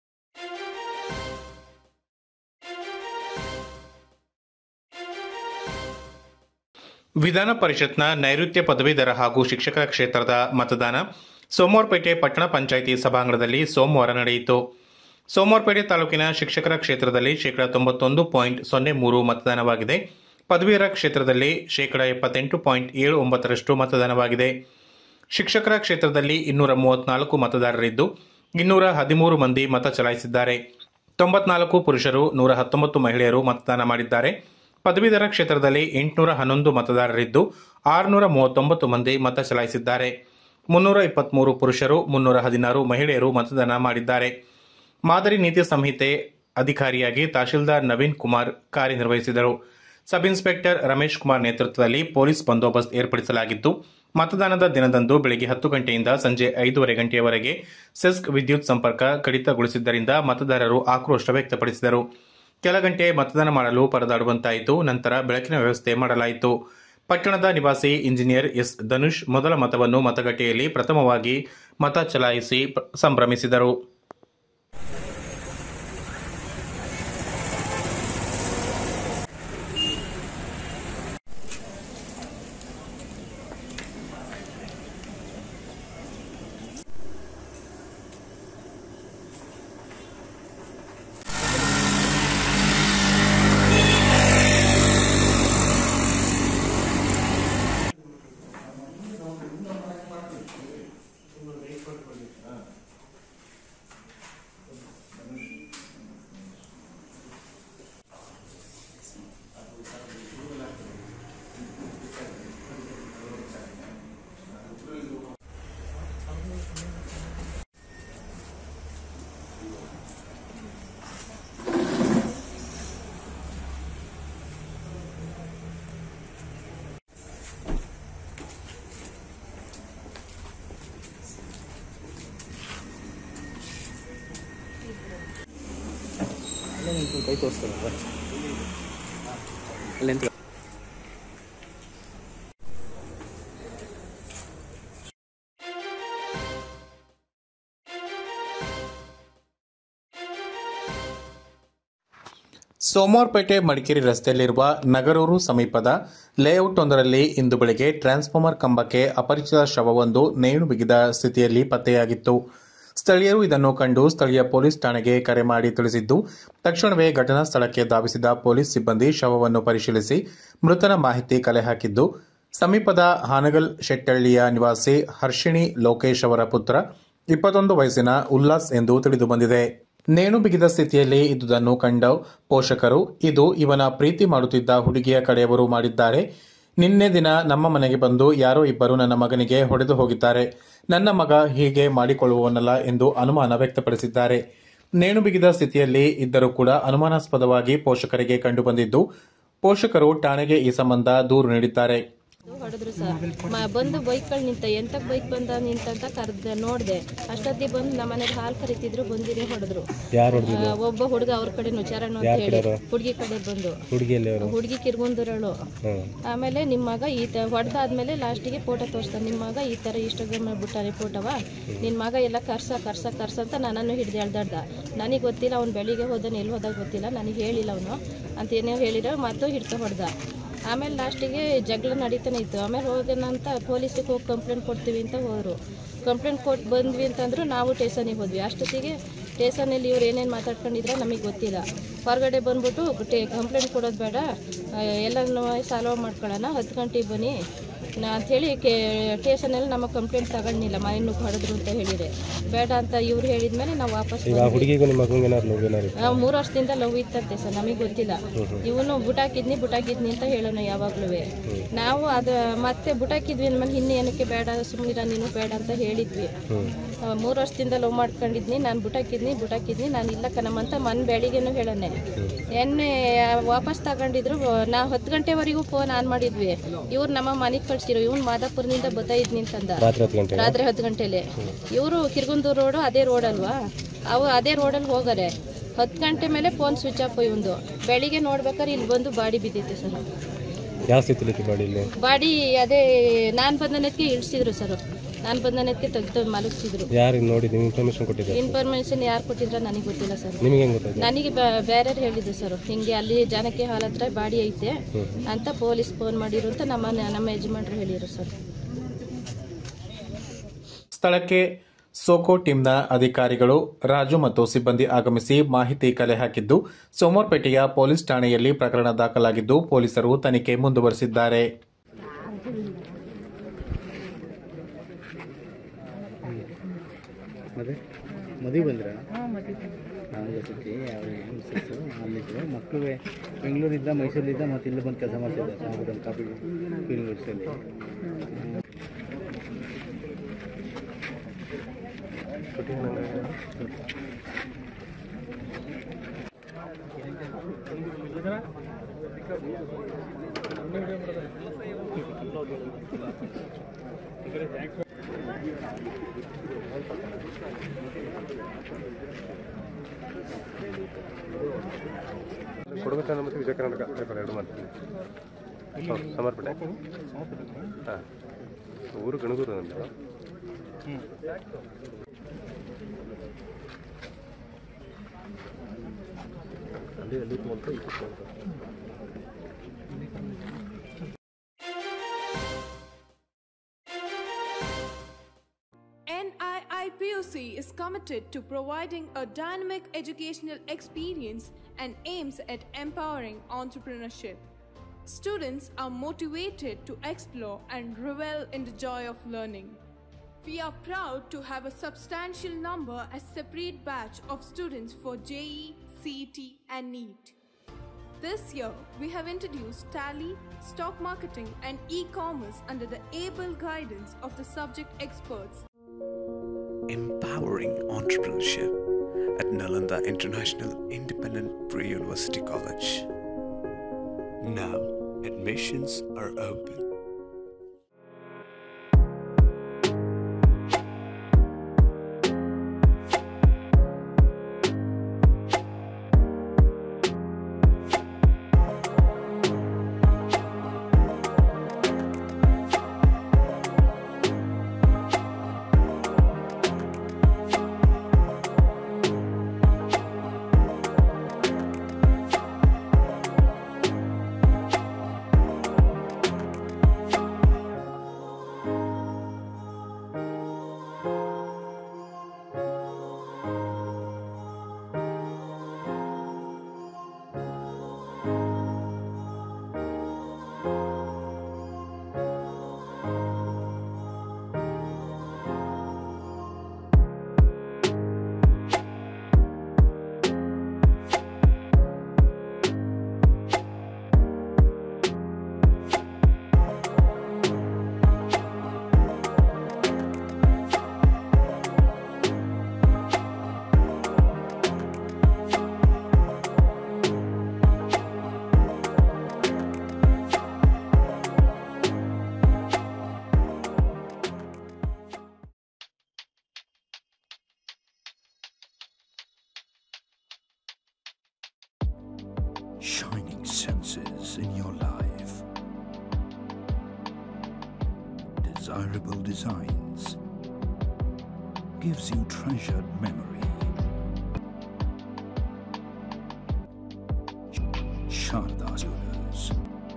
ವಿಧಾನ ಪರಿಷತ್ನ ನೈಋತ್ಯ ಪದವೀಧರ ಹಾಗೂ ಶಿಕ್ಷಕರ ಕ್ಷೇತ್ರದ ಮತದಾನ ಸೋಮವಾರಪೇಟೆ ಪಟ್ಟಣ ಪಂಚಾಯಿತಿ ಸಭಾಂಗಣದಲ್ಲಿ ಸೋಮವಾರ ನಡೆಯಿತು ಸೋಮವಾರಪೇಟೆ ತಾಲೂಕಿನ ಶಿಕ್ಷಕರ ಕ್ಷೇತ್ರದಲ್ಲಿ ಶೇಕಡಾ ತೊಂಬತ್ತೊಂದು ಪಾಯಿಂಟ್ ಸೊನ್ನೆ ಮೂರು ಮತದಾನವಾಗಿದೆ ಪದವೀಧರ ಕ್ಷೇತ್ರದಲ್ಲಿ ಶೇಕಡಾ ಎಪ್ಪತ್ತೆಂಟು ಪಾಯಿಂಟ್ ಏಳು ಒಂಬತ್ತರಷ್ಟು ಮತದಾನವಾಗಿದೆ ಶಿಕ್ಷಕರ ಕ್ಷೇತ್ರದಲ್ಲಿ ಇನ್ನೂರ ಮೂವತ್ನಾಲ್ಕು ಮತದಾರರಿದ್ದು ಇನ್ನೂರ ಹದಿಮೂರು ಮಂದಿ ಮತ ಚಲಾಯಿಸಿದ್ದಾರೆ ತೊಂಬತ್ನಾಲ್ಕು ಪುರುಷರು ನೂರ ಹತ್ತೊಂಬತ್ತು ಮಹಿಳೆಯರು ಮತದಾನ ಮಾಡಿದ್ದಾರೆ ಪದವೀಧರ ಕ್ಷೇತ್ರದಲ್ಲಿ ಎಂಟುನೂರ ಹನ್ನೊಂದು ಮತದಾರರಿದ್ದು ಆರುನೂರ ಮೂವತ್ತೊಂಬತ್ತು ಮಂದಿ ಮತ ಚಲಾಯಿಸಿದ್ದಾರೆ ಮುನ್ನೂರ ಇಪ್ಪತ್ಮೂರು ಪುರುಷರು ಮುನ್ನೂರ ಹದಿನಾರು ಮಹಿಳೆಯರು ಮತದಾನ ಮಾಡಿದ್ದಾರೆ ಮಾದರಿ ನೀತಿ ಸಂಹಿತೆ ಅಧಿಕಾರಿಯಾಗಿ ತಹಶೀಲ್ದಾರ್ ನವೀನ್ ಕುಮಾರ್ ಕಾರ್ಯನಿರ್ವಹಿಸಿದರು ಸಬ್ ಇನ್ಸ್ಪೆಕ್ಟರ್ ರಮೇಶ್ ಕುಮಾರ್ ನೇತೃತ್ವದಲ್ಲಿ ಪೊಲೀಸ್ ಬಂದೋಬಸ್ತ್ ಏರ್ಪಡಿಸಲಾಗಿದ್ದು ಮತದಾನದ ದಿನದಂದು ಬೆಳಗ್ಗೆ ಹತ್ತು ಗಂಟೆಯಿಂದ ಸಂಜೆ ಐದೂವರೆ ಗಂಟೆಯವರೆಗೆ ಸೆಸ್ಕ್ ವಿದ್ಯುತ್ ಸಂಪರ್ಕ ಕಡಿತಗೊಳಿಸಿದ್ದರಿಂದ ಮತದಾರರು ಆಕ್ರೋಶ ವ್ಯಕ್ತಪಡಿಸಿದರು ಕೆಲ ಗಂಟೆ ಮತದಾನ ಮಾಡಲು ಪರದಾಡುವಂತಾಯಿತು ನಂತರ ಬೆಳಕಿನ ವ್ಯವಸ್ಥೆ ಮಾಡಲಾಯಿತು ಪಟ್ಟಣದ ನಿವಾಸಿ ಇಂಜಿನಿಯರ್ ಎಸ್ ಧನುಷ್ ಮೊದಲ ಮತವನ್ನು ಮತಗಟ್ಟೆಯಲ್ಲಿ ಪ್ರಥಮವಾಗಿ ಮತ ಚಲಾಯಿಸಿ ಪ- ಸಂಭ್ರಮಿಸಿದರು ಕೈ ತೋರಿಸ್ತಾರೆ ಅಲ್ಲಿ ಸೋಮವಾರಪೇಟೆ ಮಡಿಕೇರಿ ರಸ್ತೆಯಲ್ಲಿರುವ ನಗರೂರು ಸಮೀಪದ ಲೇಔಟ್ ಒಂದರಲ್ಲಿ ಇಂದು ಬೆಳಗ್ಗೆ ಟ್ರಾನ್ಸ್ಫಾರ್ಮರ್ ಕಂಬಕ್ಕೆ ಅಪರಿಚಿತ ಶವವೊಂದು ನೇಣು ಬಿಗಿದ ಸ್ಥಿತಿಯಲ್ಲಿ ಪತ್ತೆಯಾಗಿತ್ತು ಸ್ಥಳೀಯರು ಇದನ್ನು ಕಂಡು ಸ್ಥಳೀಯ ಪೊಲೀಸ್ ಠಾಣೆಗೆ ಕರೆ ಮಾಡಿ ತಿಳಿಸಿದ್ದು ತಕ್ಷಣವೇ ಘಟನಾ ಸ್ಥಳಕ್ಕೆ ಧಾವಿಸಿದ ಪೊಲೀಸ್ ಸಿಬ್ಬಂದಿ ಶವವನ್ನು ಪರಿಶೀಲಿಸಿ ಮೃತನ ಮಾಹಿತಿ ಕಲೆ ಹಾಕಿದ್ದು ಸಮೀಪದ ಹಾನಗಲ್ ಶೆಟ್ಟಳ್ಳಿಯ ನಿವಾಸಿ ಹರ್ಷಿಣಿ ಲೋಕೇಶ್ ಅವರ ಪುತ್ರ ಇಪ್ಪತ್ತೊಂದು ವಯಸ್ಸಿನ ಉಲ್ಲಾಸ್ ಎಂದು ತಿಳಿದು ಬಂದಿದೆ ನೇಣು ಬಿಗಿದ ಸ್ಥಿತಿಯಲ್ಲಿ ಇದ್ದುದನ್ನು ಕಂಡ ಪೋಷಕರು ಇದು ಇವನ ಪ್ರೀತಿ ಮಾಡುತ್ತಿದ್ದ ಹುಡುಗಿಯ ಕಡೆಯವರು ಮಾಡಿದ್ದಾರೆ ನಿನ್ನೆ ದಿನ ನಮ್ಮ ಮನೆಗೆ ಬಂದು ಯಾರೋ ಇಬ್ಬರು ನನ್ನ ಮಗನಿಗೆ ಹೊಡೆದು ಹೋಗಿದ್ದಾರೆ ನನ್ನ ಮಗ ಹೀಗೆ ಮಾಡಿಕೊಳ್ಳುವವನಲ್ಲ ಎಂದು ಅನುಮಾನ ವ್ಯಕ್ತಪಡಿಸಿದ್ದಾರೆ ನೇಣು ಬಿಗಿದ ಸ್ಥಿತಿಯಲ್ಲಿ ಇದ್ದರೂ ಕೂಡ ಅನುಮಾನಾಸ್ಪದವಾಗಿ ಪೋಷಕರಿಗೆ ಕಂಡುಬಂದಿದ್ದು ಪೋಷಕರು ಠಾಣೆಗೆ ಈ ಸಂಬಂಧ ದೂರು ನೀಡಿದ್ದಾರೆ ಹೊಡೆದ್ರು ಸರ್ ಮ- ಬಂದು ಬೈಕ್ಗಳು ನಿಂತ ಎಂತಕ್ ಬೈಕ್ ಬಂದ ನಿಂತಂತ ಕರ್ದ ನೋಡ್ದೆ ಅಷ್ಟೊತ್ತಿಗೆ ಬಂದು ನಮ್ಮ ಮನೆಗೆ ಹಾಲು ಕರಿತಿದ್ರು ಬಂದಿರಿ ಹೊಡೆದ್ರು ಯಾರು ಹೊಡೆದಿದ್ದು ಆ, ಒಬ್ಬ ಹುಡುಗ ಅವ್ರ ಕಡೆ ನುಚಾರಣ ಅಂತ ಯಾರ್ ಹೇಳಿ ಕಡೆಯವ್ರು? ಹುಡುಗಿ ಕಡೆ ಬಂದು ಹುಡುಗಿಯಲ್ಲಿ ಅವರು ಹುಡುಗಿ ಕಿರ್ಗುಂದರಳು ಹ್ಮ್ ಆಮೇಲೆ ನಿಮ್ಮ ಮಗ ಈ ತ ಹೊಡೆದಾದ್ಮೇಲೆ ಲಾಸ್ಟಿಗೆ ಫೋಟೋ ತೋರಿಸ್ತಾನೆ ನಿಮ್ಮ ಮಗ ಈ ಥರ ಇನ್ಸ್ಟಾಗ್ರಾಮ್ ಬಿಟ್ಟಾನೆ ಫೋಟೋವ ನಿನ್ನ ಮಗ ಎಲ್ಲ ಕರ್ಸ ಕರ್ಸ ಕರ್ಸ ಅಂತ ನನ್ನನ್ನು ಹಿಡ್ದು ಎಳ್ದಾಡ್ದ ನನಗೆ ಗೊತ್ತಿಲ್ಲ ಅವ್ನು ಬೆಳಿಗ್ಗೆ ಹೋದನು ಎಲ್ಲಿ ಹೋದಾಗ ಗೊತ್ತಿಲ್ಲ ನನಗೆ ಹೇಳಿಲ್ಲ ಅವನು ಅಂತ ಏನೇ ಹೇಳಿರೋ ಮತ್ತು ಹಿಡ್ಕೊ ಹೊಡೆದ ಆಮೇಲೆ ಲಾಸ್ಟಿಗೆ ಜಗಳ ನಡೀತಾನೆ ಇತ್ತು ಆಮೇಲೆ ಹೋಗೋಣಂತ ಪೊಲೀಸಿಗೆ ಹೋಗಿ ಕಂಪ್ಲೇಂಟ್ ಕೊಡ್ತೀವಿ ಅಂತ ಹೋದರು ಕಂಪ್ಲೇಂಟ್ ಕೊಟ್ಟು ಬಂದ್ವಿ ಅಂತಂದ್ರು ನಾವು ಸ್ಟೇಷನಿಗೆ ಹೋದ್ವಿ ಅಷ್ಟೊತ್ತಿಗೆ ಸ್ಟೇಷನಲ್ಲಿ ಇವ್ರು ಏನೇನು ಮಾತಾಡ್ಕೊಂಡಿದ್ರೆ ನಮಗೆ ಗೊತ್ತಿಲ್ಲ ಹೊರಗಡೆ ಬಂದ್ಬಿಟ್ಟು ಟೇ ಕಂಪ್ಲೇಂಟ್ ಕೊಡೋದು ಬೇಡ ಎಲ್ಲನೂ ಸಾಲ್ವ್ ಮಾಡ್ಕೊಳ್ಳೋಣ ಹತ್ತು ಗಂಟೆಗೆ ಬನ್ನಿ ನಾ ಅಂಥೇಳಿ ಕೇ ಸ್ಟೇಷನಲ್ಲಿ ನಮ್ಮ ಕಂಪ್ಲೇಂಟ್ ತಗೊಂಡಿಲ್ಲ ಮನೆಯನ್ನು ಹೊಡೆದ್ರು ಅಂತ ಹೇಳಿದೆ ಬೇಡ ಅಂತ ಇವ್ರು ಹೇಳಿದ್ಮೇಲೆ ನಾವು ವಾಪಸ್ ಈಗ ಆ ಬಂದ್ವಿ. ಹುಡುಗಿಗೂ ನಿಮ್ಮ ಮಗನಿಗೆ ಏನಾದ್ರು ಲವ್ ಏನಾದ್ರು ನಾವು ಮೂರು ವರ್ಷದಿಂದ ಲವ್ ಇತ್ತಂತೆ ಸರ್ ನಮಗೆ ಗೊತ್ತಿಲ್ಲ ಹ್ಮ್ ಹ್ಮ್. ಇವನು ಬುಟಾಕಿದ್ನಿ ಬುಟಾಕಿದ್ನಿ ಅಂತ ಹೇಳೋಣ ಯಾವಾಗ್ಲೂ ನಾವು ಅದು ಮತ್ತೆ ಬುಟಾಕಿದ್ವಿ ಅಂದ್ಮೇಲೆ ಇನ್ನು ಏನಕ್ಕೆ ಬೇಡ ಸುಮ್ಮನಿರ ನೀನು ಬೇಡ ಅಂತ ಹೇಳಿದ್ವಿ ಆ, ಮೂರು ವರ್ಷದಿಂದ ಲವ್ ಮಾಡ್ಕೊಂಡಿದ್ನಿ ನಾನು ಬುಟಾಕಿದ್ನಿ ಬುಟಾಕಿದ್ನಿ ನಾನು ಇಲ್ಲ ಕಣಮ್ಮಂತ ಮನ್ ಬೆಳಿಗ್ಗೆನೂ ಹೇಳೋಣ ಎಣ್ಣೆ ವಾಪಸ್ ತಗೊಂಡಿದ್ರು ನಾ ಹತ್ತು ಗಂಟೆವರೆಗೂ ಫೋನ್ ಆನ್ ಮಾಡಿದ್ವಿ ಇವ್ರು ನಮ್ಮ ಮನೆಗೆ ಕಳ್ಸಿರೋ ಇವ್ನು ಮಾದಾಪುರದಿಂದ ಬರ್ತಾ ಇದ್ನಿ ಅಂತಂದ ರಾತ್ರಿ ಹತ್ತು ಗಂಟೆಗೆ? ರಾತ್ರಿ ಹತ್ತು ಗಂಟೆಲಿ ಇವರು ಕಿರ್ಗುಂದೂರು ರೋಡು ಅದೇ ರೋಡ್ ಅಲ್ವಾ ಅವು ಅದೇ ರೋಡಲ್ಲಿ ಹೋಗಾರೆ ಹತ್ತು ಗಂಟೆ ಮೇಲೆ ಫೋನ್ ಸ್ವಿಚ್ ಆಫ್ ಇವಂದು ಬೆಳಿಗ್ಗೆ ನೋಡ್ಬೇಕಾದ್ರೆ ಇಲ್ಲಿ ಬಂದು ಬಾಡಿ ಬಿದ್ದಿತ್ತು ಸರ್ ಯಾವ ಸ್ಥಿತಿಲಿತ್ತು ಬಾಡಿಯಲ್ಲಿ ಬಾಡಿ ಅದೇ ನಾನು ಬಂದನಕ್ಕೆ ಇಳಿಸಿದ್ರು ಸರ್ ನಾನು ಬಂದನಕ್ಕೆ ತೆಗೆದು ಮಲಗಿಸಿದ್ರು ಯಾರು ನೋಡಿ ನೀವು ಇನ್ಫಾರ್ಮೇಶನ್ ಕೊಟ್ಟಿದ್ದಾರೆ ಇನ್ಫಾರ್ಮೇಶನ್ ಯಾರು ಕೊಟ್ಟಿದ್ರ ನನಗೆ ಗೊತ್ತಿಲ್ಲ ಸರ್ ನಿಮಗೆ ಹೆಂಗ್ ಗೊತ್ತಾಯ್ತು ನನಗೆ ಬೇರೆ ಹೇಳಿದ್ದು ಸರ್ ಹಿಂಗೆ ಅಲ್ಲಿ ಜಾನಕಿ ಹಾಲ್ ಹತ್ರ ಬಾಡಿ ಐತೆ ಅಂತ ಪೊಲೀಸ್ ಫೋನ್ ಮಾಡಿರು ಅಂತ ನಮ್ಮ ನಮ್ಮ ಯಜಮಾನ್ರು ಹೇಳಿರು ಸರ್ ಸ್ಥಳಕ್ಕೆ ಸೋಕೋ ಟೀಮ್ನ ಅಧಿಕಾರಿಗಳು ರಾಜು ಮತ್ತು ಸಿಬ್ಬಂದಿ ಆಗಮಿಸಿ ಮಾಹಿತಿ ಕಲೆ ಹಾಕಿದ್ದು ಸೋಮವಾರಪೇಟೆಯ ಪೊಲೀಸ್ ಠಾಣೆಯಲ್ಲಿ ಪ್ರಕರಣ ದಾಖಲಾಗಿದ್ದು ಪೊಲೀಸರು ತನಿಖೆ ಮುಂದುವರೆಸಿದ್ದಾರೆ ಮತ್ತೆ ಮದುವೆ ಬಂದ್ರ ನಾನು ಗೊತ್ತೈತಿ ಅವ್ರಿಗೆ ಮಿಸ್ಸಸ್ಸು ಅಲ್ಲಿದ್ರು ಮಕ್ಕಳು ಬೆಂಗಳೂರಿದ್ದ ಮೈಸೂರಿದ್ದ ಮತ್ತೆ ಇಲ್ಲಿ ಬಂದು ಕೆಲಸ ಮಾಡ್ತಿದ್ದೆ ಸಾಮಗುಡಂ ಕಾಪಿ ಯೂನಿವರ್ಸಿಟಿಯಲ್ಲಿ ಕೊಡಗು ಚಾನಲ್ ಮತ್ತು ವಿಜಯ ಕರ್ನಾಟಕ ಪೇಪರ್ ಎರಡು ಮಾಡ್ತೀನಿ ಹೌದು, ಸಮರ್ಪಣೆ ಹಾಂ ಊರು ಗಣಗೂರು ನಂದು ಅಲ್ಲಿ ಅಲ್ಲಿ ಅಂತ ಇಪ್ಪತ್ತು ಅಂತ NIIPOC is committed to providing a dynamic educational experience and aims at empowering entrepreneurship. Students are motivated to explore and revel in the joy of learning. We are proud to have a substantial number as separate batch of students for JE, CET and NEET. This year, we have introduced Tally, stock marketing, and e commerce under the able guidance of the subject experts. Empowering entrepreneurship at Nalanda International Independent Pre University College. Now, admissions are open. shining senses in your life. Desirable designs gives you treasured memory. Sharda Jewelers.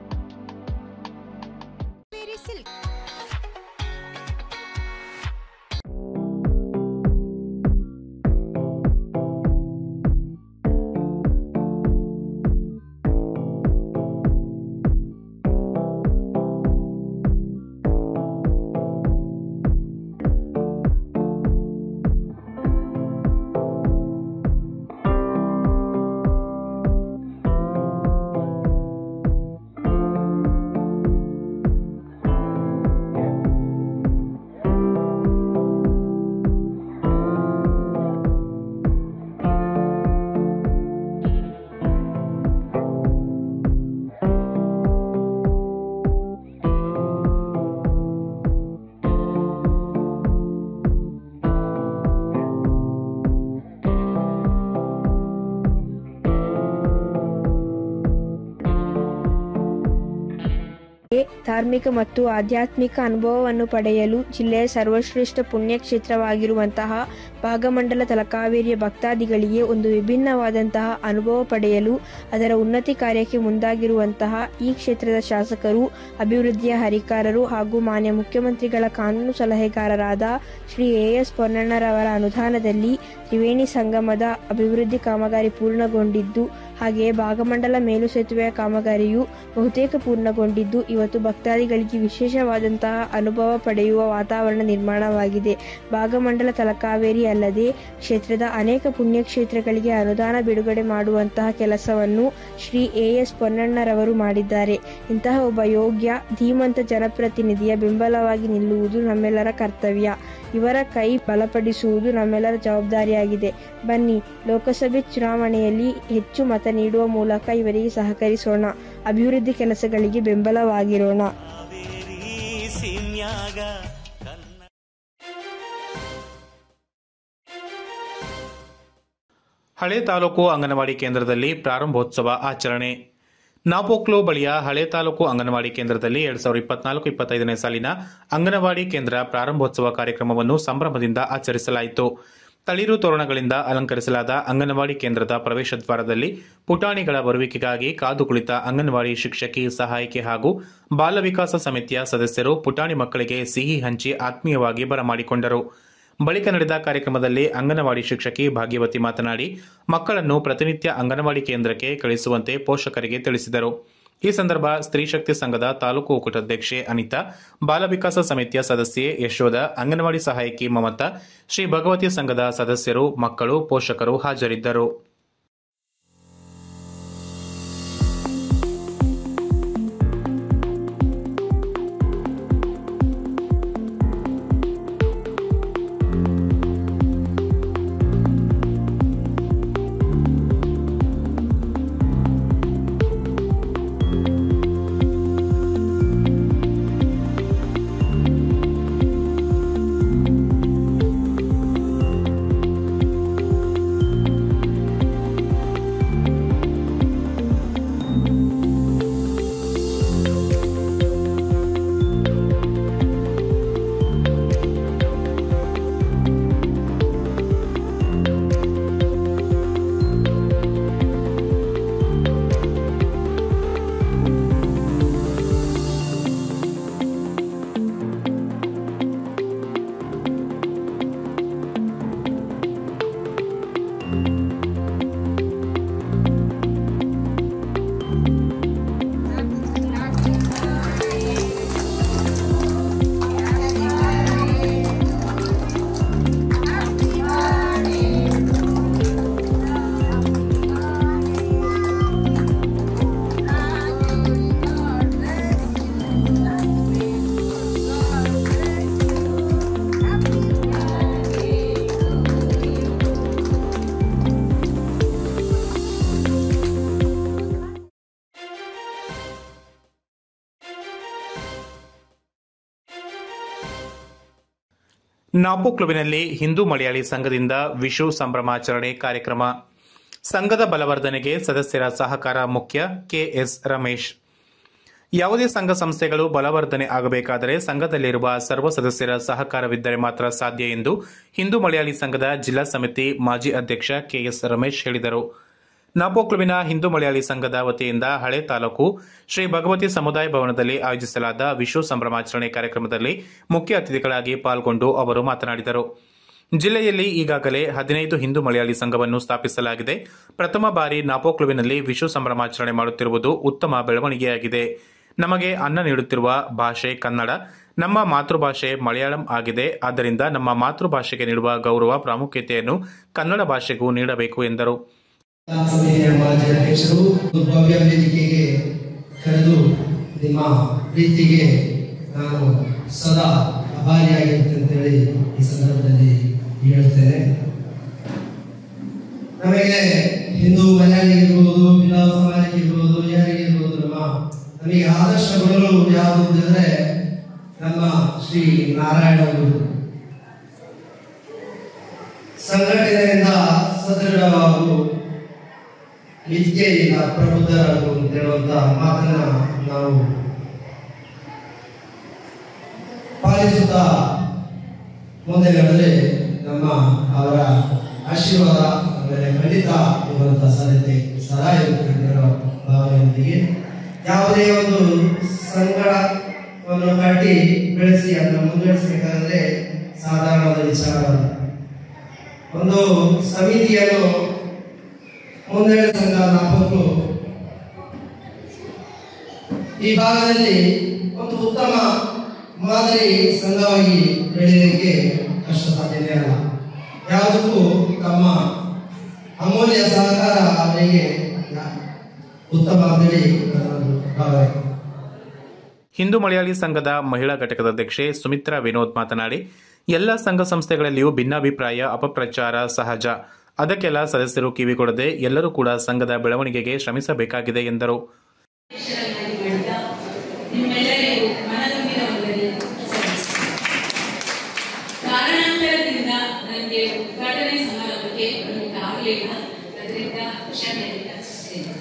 ಧಾರ್ಮಿಕ ಮತ್ತು ಆಧ್ಯಾತ್ಮಿಕ ಅನುಭವವನ್ನು ಪಡೆಯಲು ಜಿಲ್ಲೆಯ ಸರ್ವಶ್ರೇಷ್ಠ ಪುಣ್ಯಕ್ಷೇತ್ರವಾಗಿರುವಂತಹ ಭಾಗಮಂಡಲ ತಲಕಾವೇರಿಯ ಭಕ್ತಾದಿಗಳಿಗೆ ಒಂದು ವಿಭಿನ್ನವಾದಂತಹ ಅನುಭವ ಪಡೆಯಲು ಅದರ ಉನ್ನತಿ ಕಾರ್ಯಕ್ಕೆ ಮುಂದಾಗಿರುವಂತಹ ಈ ಕ್ಷೇತ್ರದ ಶಾಸಕರು ಅಭಿವೃದ್ಧಿಯ ಹರಿಕಾರರು ಹಾಗೂ ಮಾನ್ಯ ಮುಖ್ಯಮಂತ್ರಿಗಳ ಕಾನೂನು ಸಲಹೆಗಾರರಾದ ಶ್ರೀ ಎ ಎಸ್ ಪೊನ್ನಣ್ಣರವರ ಅನುದಾನದಲ್ಲಿ ತ್ರಿವೇಣಿ ಸಂಗಮದ ಅಭಿವೃದ್ಧಿ ಕಾಮಗಾರಿ ಪೂರ್ಣಗೊಂಡಿದ್ದು ಹಾಗೆಯೇ ಭಾಗಮಂಡಲ ಮೇಲು ಸೇತುವೆಯ ಕಾಮಗಾರಿಯು ಬಹುತೇಕ ಪೂರ್ಣಗೊಂಡಿದ್ದು ಇವತ್ತು ಭಕ್ತಾದಿಗಳಿಗೆ ವಿಶೇಷವಾದಂತಹ ಅನುಭವ ಪಡೆಯುವ ವಾತಾವರಣ ನಿರ್ಮಾಣವಾಗಿದೆ ಭಾಗಮಂಡಲ ತಲಕಾವೇರಿ ಅಲ್ಲದೆ ಕ್ಷೇತ್ರದ ಅನೇಕ ಪುಣ್ಯಕ್ಷೇತ್ರಗಳಿಗೆ ಅನುದಾನ ಬಿಡುಗಡೆ ಮಾಡುವಂತಹ ಕೆಲಸವನ್ನು ಶ್ರೀ ಎ ಎಸ್ ಪೊನ್ನಣ್ಣರವರು ಮಾಡಿದ್ದಾರೆ ಇಂತಹ ಒಬ್ಬ ಯೋಗ್ಯ ಧೀಮಂತ ಜನಪ್ರತಿನಿಧಿಯ ಬೆಂಬಲವಾಗಿ ನಿಲ್ಲುವುದು ನಮ್ಮೆಲ್ಲರ ಕರ್ತವ್ಯ ಇವರ ಕೈ ಬಲಪಡಿಸುವುದು ನಮ್ಮೆಲ್ಲರ ಜವಾಬ್ದಾರಿಯಾಗಿದೆ ಬನ್ನಿ ಲೋಕಸಭೆ ಚುನಾವಣೆಯಲ್ಲಿ ಹೆಚ್ಚು ಮತ ನೀಡುವ ಮೂಲಕ ಇವರಿಗೆ ಸಹಕರಿಸೋಣ ಅಭಿವೃದ್ಧಿ ಕೆಲಸಗಳಿಗೆ ಬೆಂಬಲವಾಗಿರೋಣ ಹಳೆ ತಾಲೂಕು ಅಂಗನವಾಡಿ ಕೇಂದ್ರದಲ್ಲಿ ಪ್ರಾರಂಭೋತ್ಸವ ಆಚರಣೆ ನಾಪೋಕ್ಲು ಬಳಿಯ ಹಳೆ ತಾಲೂಕು ಅಂಗನವಾಡಿ ಕೇಂದ್ರದಲ್ಲಿ ಎರಡ್ ಸಾವಿರದ ಇಪ್ಪತ್ನಾಲ್ಕು ಇಪ್ಪತ್ತೈದನೇ ಸಾಲಿನ ಅಂಗನವಾಡಿ ಕೇಂದ್ರ ಪ್ರಾರಂಭೋತ್ಸವ ಕಾರ್ಯಕ್ರಮವನ್ನು ಸಂಭ್ರಮದಿಂದ ಆಚರಿಸಲಾಯಿತು ತಳಿರು ತೋರಣಗಳಿಂದ ಅಲಂಕರಿಸಲಾದ ಅಂಗನವಾಡಿ ಕೇಂದ್ರದ ಪ್ರವೇಶ ದ್ವಾರದಲ್ಲಿ ಪುಟಾಣಿಗಳ ಬರುವಿಕೆಗಾಗಿ ಕಾದು ಕುಳಿತ ಅಂಗನವಾಡಿ ಶಿಕ್ಷಕಿ ಸಹಾಯಕಿ ಹಾಗೂ ಬಾಲ ವಿಕಾಸ ಸಮಿತಿಯ ಸದಸ್ಯರು ಪುಟಾಣಿ ಮಕ್ಕಳಿಗೆ ಸಿಹಿ ಹಂಚಿ ಆತ್ಮೀಯವಾಗಿ ಬರಮಾಡಿಕೊಂಡರು ಬಳಿಕ ನಡೆದ ಕಾರ್ಯಕ್ರಮದಲ್ಲಿ ಅಂಗನವಾಡಿ ಶಿಕ್ಷಕಿ ಭಾಗ್ಯವತಿ ಮಾತನಾಡಿ ಮಕ್ಕಳನ್ನು ಪ್ರತಿನಿತ್ಯ ಅಂಗನವಾಡಿ ಕೇಂದ್ರಕ್ಕೆ ಕಳಿಸುವಂತೆ ಪೋಷಕರಿಗೆ ತಿಳಿಸಿದರು ಈ ಸಂದರ್ಭ ಸ್ತ್ರೀ ಶಕ್ತಿ ಸಂಘದ ತಾಲೂಕು ಒಕ್ಕೂಟಾಧ್ಯಕ್ಷೆ ಅನಿತಾ ಬಾಲ ವಿಕಾಸ ಸಮಿತಿಯ ಸದಸ್ಯೆ ಯಶೋಧ ಅಂಗನವಾಡಿ ಸಹಾಯಕಿ ಮಮತಾ ಶ್ರೀ ಭಗವತಿ ಸಂಘದ ಸದಸ್ಯರು ಮಕ್ಕಳು ಪೋಷಕರು ಹಾಜರಿದ್ದರು ನಾಪು ಕ್ಲಬ್ಬಿನಲ್ಲಿ ಹಿಂದೂ ಮಲಯಾಳಿ ಸಂಘದಿಂದ ವಿಶು ಸಂಭ್ರಮಾಚರಣೆ ಕಾರ್ಯಕ್ರಮ ಸಂಘದ ಬಲವರ್ಧನೆಗೆ ಸದಸ್ಯರ ಸಹಕಾರ ಮುಖ್ಯ ಕೆಎಸ್ ರಮೇಶ್ ಯಾವುದೇ ಸಂಘ ಸಂಸ್ಥೆಗಳು ಬಲವರ್ಧನೆ ಆಗಬೇಕಾದರೆ ಸಂಘದಲ್ಲಿರುವ ಸರ್ವ ಸದಸ್ಯರ ಸಹಕಾರವಿದ್ದರೆ ಮಾತ್ರ ಸಾಧ್ಯ ಎಂದು ಹಿಂದೂ ಮಲಯಾಳಿ ಸಂಘದ ಜಿಲ್ಲಾ ಸಮಿತಿ ಮಾಜಿ ಅಧ್ಯಕ್ಷ ಕೆಎಸ್ ರಮೇಶ್ ಹೇಳಿದರು ನಾಪೋ ಕ್ಲಬ್ಬಿನ ಹಿಂದೂ ಮಲಯಾಳಿ ಸಂಘದ ವತಿಯಿಂದ ಹಳೆ ತಾಲೂಕು ಶ್ರೀ ಭಗವತಿ ಸಮುದಾಯ ಭವನದಲ್ಲಿ ಆಯೋಜಿಸಲಾದ ವಿಶ್ವ ಸಂಭ್ರಮಾಚರಣೆ ಕಾರ್ಯಕ್ರಮದಲ್ಲಿ ಮುಖ್ಯ ಅತಿಥಿಗಳಾಗಿ ಪಾಲ್ಗೊಂಡು ಅವರು ಮಾತನಾಡಿದರು ಜಿಲ್ಲೆಯಲ್ಲಿ ಈಗಾಗಲೇ ಹದಿನೈದು ಹಿಂದೂ ಮಲಯಾಳಿ ಸಂಘವನ್ನು ಸ್ಥಾಪಿಸಲಾಗಿದೆ ಪ್ರಥಮ ಬಾರಿ ನಾಪೋ ಕ್ಲಬ್ಬಿನಲ್ಲಿ ವಿಶ್ವ ಸಂಭ್ರಮಾಚರಣೆ ಮಾಡುತ್ತಿರುವುದು ಉತ್ತಮ ಬೆಳವಣಿಗೆಯಾಗಿದೆ ನಮಗೆ ಅನ್ನ ನೀಡುತ್ತಿರುವ ಭಾಷೆ ಕನ್ನಡ ನಮ್ಮ ಮಾತೃಭಾಷೆ ಮಲಯಾಳಂ ಆಗಿದೆ ಆದ್ದರಿಂದ ನಮ್ಮ ಮಾತೃಭಾಷೆಗೆ ನೀಡುವ ಗೌರವ ಪ್ರಾಮುಖ್ಯತೆಯನ್ನು ಕನ್ನಡ ಭಾಷೆಗೂ ನೀಡಬೇಕು ಎಂದರು ಸಮಿತಿಯ ಮಾಜಿ ಅಧ್ಯಕ್ಷರು ಭವ್ಯ ವೇದಿಕೆಗೆ ಕರೆದು ನಿಮ್ಮ ಪ್ರೀತಿಗೆ ನಾನು ಸದಾ ಅಭಾರಿಯಾಗಿರುತ್ತೆ ಅಂತೇಳಿ ಈ ಸಂದರ್ಭದಲ್ಲಿ ಹೇಳ್ತೇನೆ ನಮಗೆ ಹಿಂದೂ ಮಲಯಾಳಿಗಿರ್ಬೋದು ಬಿಲಾವ್ ಸಮಾಜಕ್ಕಿರ್ಬೋದು ಯಾರಿಗಿರ್ಬೋದು ನಮ್ಮ ನಮಗೆ ಆದರ್ಶ ಗುಣಗಳು ಯಾವುದು ಅಂತಂದ್ರೆ ನಮ್ಮ ಶ್ರೀ ನಾರಾಯಣ ಗುರು ಸಂಘಟನೆಯಿಂದ ಸದೃಢವಾಗು ವಿದ್ಯೆಯಿಂದ ಪ್ರಬುದ್ಧರಾಗು ಅಂತ ಹೇಳುವಂತ ಮಾತನ್ನ ನಾವು ಪಾಲಿಸುತ್ತಾ ಮುಂದೆ ನಡೆದರೆ ನಮ್ಮ ಅವರ ಆಶೀರ್ವಾದ ಆಮೇಲೆ ಖಂಡಿತ ಇರುವಂತಹ ಸಾಧ್ಯತೆ ಸದಾ ಇರುತ್ತೆ ಅನ್ನೋ ಭಾವನೆಯೊಂದಿಗೆ ಯಾವುದೇ ಒಂದು ಸಂಘವನ್ನು ಕಟ್ಟಿ ಬೆಳೆಸಿ ಅದನ್ನು ಮುಂದುವರಿಸಬೇಕಾದ್ರೆ ಸಾಧಾರಣವಾದ ವಿಚಾರವಲ್ಲ ಒಂದು ಸಮಿತಿಯನ್ನು ಮುಂದೆಡೆ ಸಂಘ ನಾಲ್ಕು ಈ ಭಾಗದಲ್ಲಿ ಒಂದು ಉತ್ತಮ ಮಾದರಿ ಸಂಘವಾಗಿ ಬೆಳೆಯಲಿಕ್ಕೆ ಕಷ್ಟ ಸಾಧ್ಯತೆ ಅಲ್ಲ ಯಾವುದಕ್ಕೂ ತಮ್ಮ ಅಮೂಲ್ಯ ಸಹಕಾರ ಅವರಿಗೆ ಉತ್ತಮ ಅಂತೇಳಿ ನನ್ನೊಂದು ಭಾವನೆ ಹಿಂದೂ ಮಲಯಾಳಿ ಸಂಘದ ಮಹಿಳಾ ಘಟಕದ ಅಧ್ಯಕ್ಷೆ ಸುಮಿತ್ರಾ ವಿನೋದ್ ಮಾತನಾಡಿ ಎಲ್ಲ ಸಂಘ ಸಂಸ್ಥೆಗಳಲ್ಲಿಯೂ ಭಿನ್ನಾಭಿಪ್ರಾಯ ಅಪಪ್ರಚಾರ ಸಹಜ ಅದಕ್ಕೆಲ್ಲ ಸದಸ್ಯರು ಕಿವಿಗೊಡದೆ ಎಲ್ಲರೂ ಕೂಡ ಸಂಘದ ಬೆಳವಣಿಗೆಗೆ ಶ್ರಮಿಸಬೇಕಾಗಿದೆ ಎಂದರು ನಿಮ್ಮೆಲ್ಲರಿಗೂ ಮನದೊಂದಿನ ವಂದನೆ ಕಾರಣಾಂತರದಿಂದ ನನಗೆ ಉದ್ಘಾಟನೆ ಸಮಾರಂಭಕ್ಕೆ ಬರಲಿಕ್ಕೆ ಆಗಲಿಲ್ಲ ಅದರಿಂದ ಕ್ಷಮೆ ಯಾಚಿಸುತ್ತೇನೆ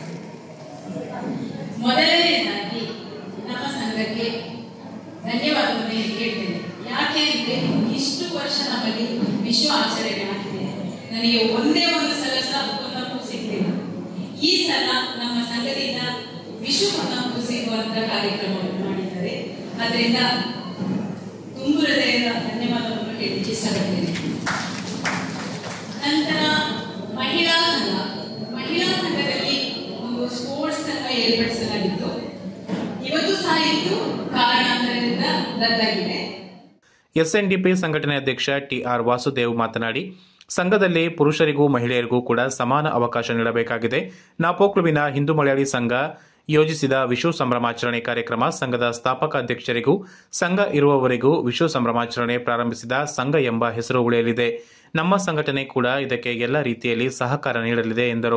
ಮೊದಲನೇದಾಗಿ ನಮ್ಮ ಸಂಘಕ್ಕೆ ಧನ್ಯವಾದವನ್ನು ಹೇಳ್ತೇನೆ ಯಾಕೆ ಅಂದ್ರೆ ಇಷ್ಟು ವರ್ಷ ನಮ್ಮಲ್ಲಿ ವಿಶ್ವ ಆಚರಣೆ ಆಗಿದೆ ನನಗೆ ಒಂದೇ ಒಂದು ಸಲ ಸಹ ಒಂದಕ್ಕೂ ಸಿಗ್ಲಿಲ್ಲ ಈ ಸಲ ನಮ್ಮ ಸಂಘದಿಂದ ವಿಶ್ವ ಒಂದಕ್ಕೂ ಸಿಗುವಂತ ಕಾರ್ಯಕ್ರಮವನ್ನು ಮಾಡಿದ್ದಾರೆ ಅದರಿಂದ ತುಂಬು ಹೃದಯದ ಧನ್ಯವಾದವನ್ನು ಹೇಳಲಿಕ್ಕೆ ಇಷ್ಟಪಡ್ತೇನೆ ನಂತರ ಮಹಿಳಾ ಸಂಘ ಮಹಿಳಾ ಸಂಘದಲ್ಲಿ ಒಂದು ಸ್ಪೋರ್ಟ್ಸ್ ಸಂಘ ಏರ್ಪಡಿಸಲಾಗಿತ್ತು ಇವತ್ತು ಸಹ ಇತ್ತು ಕಾರಣಾಂತರದಿಂದ ರದ್ದಾಗಿದೆ ಎಸ್ಎನ್ಡಿಪಿ ಸಂಘಟನೆ ಅಧ್ಯಕ್ಷ ಟಿಆರ್ ವಾಸುದೇವ್ ಮಾತನಾಡಿ ಸಂಘದಲ್ಲಿ ಪುರುಷರಿಗೂ ಮಹಿಳೆಯರಿಗೂ ಕೂಡ ಸಮಾನ ಅವಕಾಶ ನೀಡಬೇಕಾಗಿದೆ ನಾಪೋಕ್ಲುವಿನ ಹಿಂದೂ ಮಲಯಾಳಿ ಸಂಘ ಯೋಜಿಸಿದ ವಿಶ್ವ ಸಂಭ್ರಮಾಚರಣೆ ಕಾರ್ಯಕ್ರಮ ಸಂಘದ ಸ್ಥಾಪಕ ಅಧ್ಯಕ್ಷರಿಗೂ ಸಂಘ ಇರುವವರೆಗೂ ವಿಶ್ವ ಸಂಭ್ರಮಾಚರಣೆ ಪ್ರಾರಂಭಿಸಿದ ಸಂಘ ಎಂಬ ಹೆಸರು ಉಳಿಯಲಿದೆ ನಮ್ಮ ಸಂಘಟನೆ ಕೂಡ ಇದಕ್ಕೆ ಎಲ್ಲ ರೀತಿಯಲ್ಲಿ ಸಹಕಾರ ನೀಡಲಿದೆ ಎಂದರು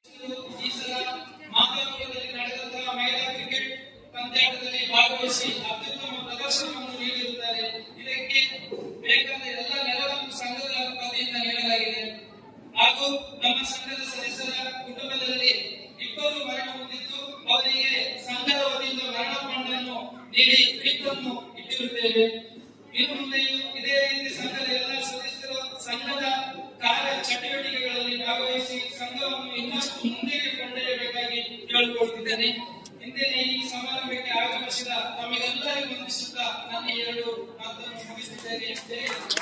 ಪಂದ್ಯಾಟದಲ್ಲಿ ಭಾಗವಹಿಸಿ ಅತ್ಯುತ್ತಮ ಪ್ರದರ್ಶನವನ್ನು ನೀಡಿರುತ್ತಾರೆ ಇದಕ್ಕೆ ಬೇಕಾದ ಎಲ್ಲ ನೆರವನ್ನು ಸಂಘದ ವತಿಯಿಂದ ನೀಡಲಾಗಿದೆ ಹಾಗೂ ನಮ್ಮ ಸಂಘದ ಸದಸ್ಯರ ಕುಟುಂಬದಲ್ಲಿ ಇಬ್ಬರು ಮರಣ ಹೊಂದಿದ್ದು ಅವರಿಗೆ ಸಂಘದ ವತಿಯಿಂದ ಮರಣ ಫಂಡ್ ಅನ್ನು ನೀಡಿ ಕಿಟ್ಟನ್ನು ಇಟ್ಟಿರುತ್ತೇವೆ ಇನ್ನು ಮುಂದೆಯೂ ಇದೇ ರೀತಿ ಸಂಘದ ಎಲ್ಲ ಸದಸ್ಯರು ಸಂಘದ ಕಾರ್ಯ ಚಟುವಟಿಕೆಗಳಲ್ಲಿ ಭಾಗವಹಿಸಿ ಸಂಘವನ್ನು ಇನ್ನಷ್ಟು ಮುಂದಕ್ಕೆ ಕೊಂಡೊಯ್ಯಬೇಕಾಗಿ ಕೇಳಿಕೊಳ್ತಿದ್ದೇನೆ ಇಂದಿನ ಈ ಸಮಾರಂಭಕ್ಕೆ ಆಗಮಿಸಿದ ತಮಗೆಲ್ಲರಿಗೂ ವಂದಿಸುತ್ತಾ ನನ್ನ ಈ ಎರಡು ಮಾತನ್ನು ಮುಗಿಸುತ್ತೇನೆ ಜೈ ಹಿಂದ್.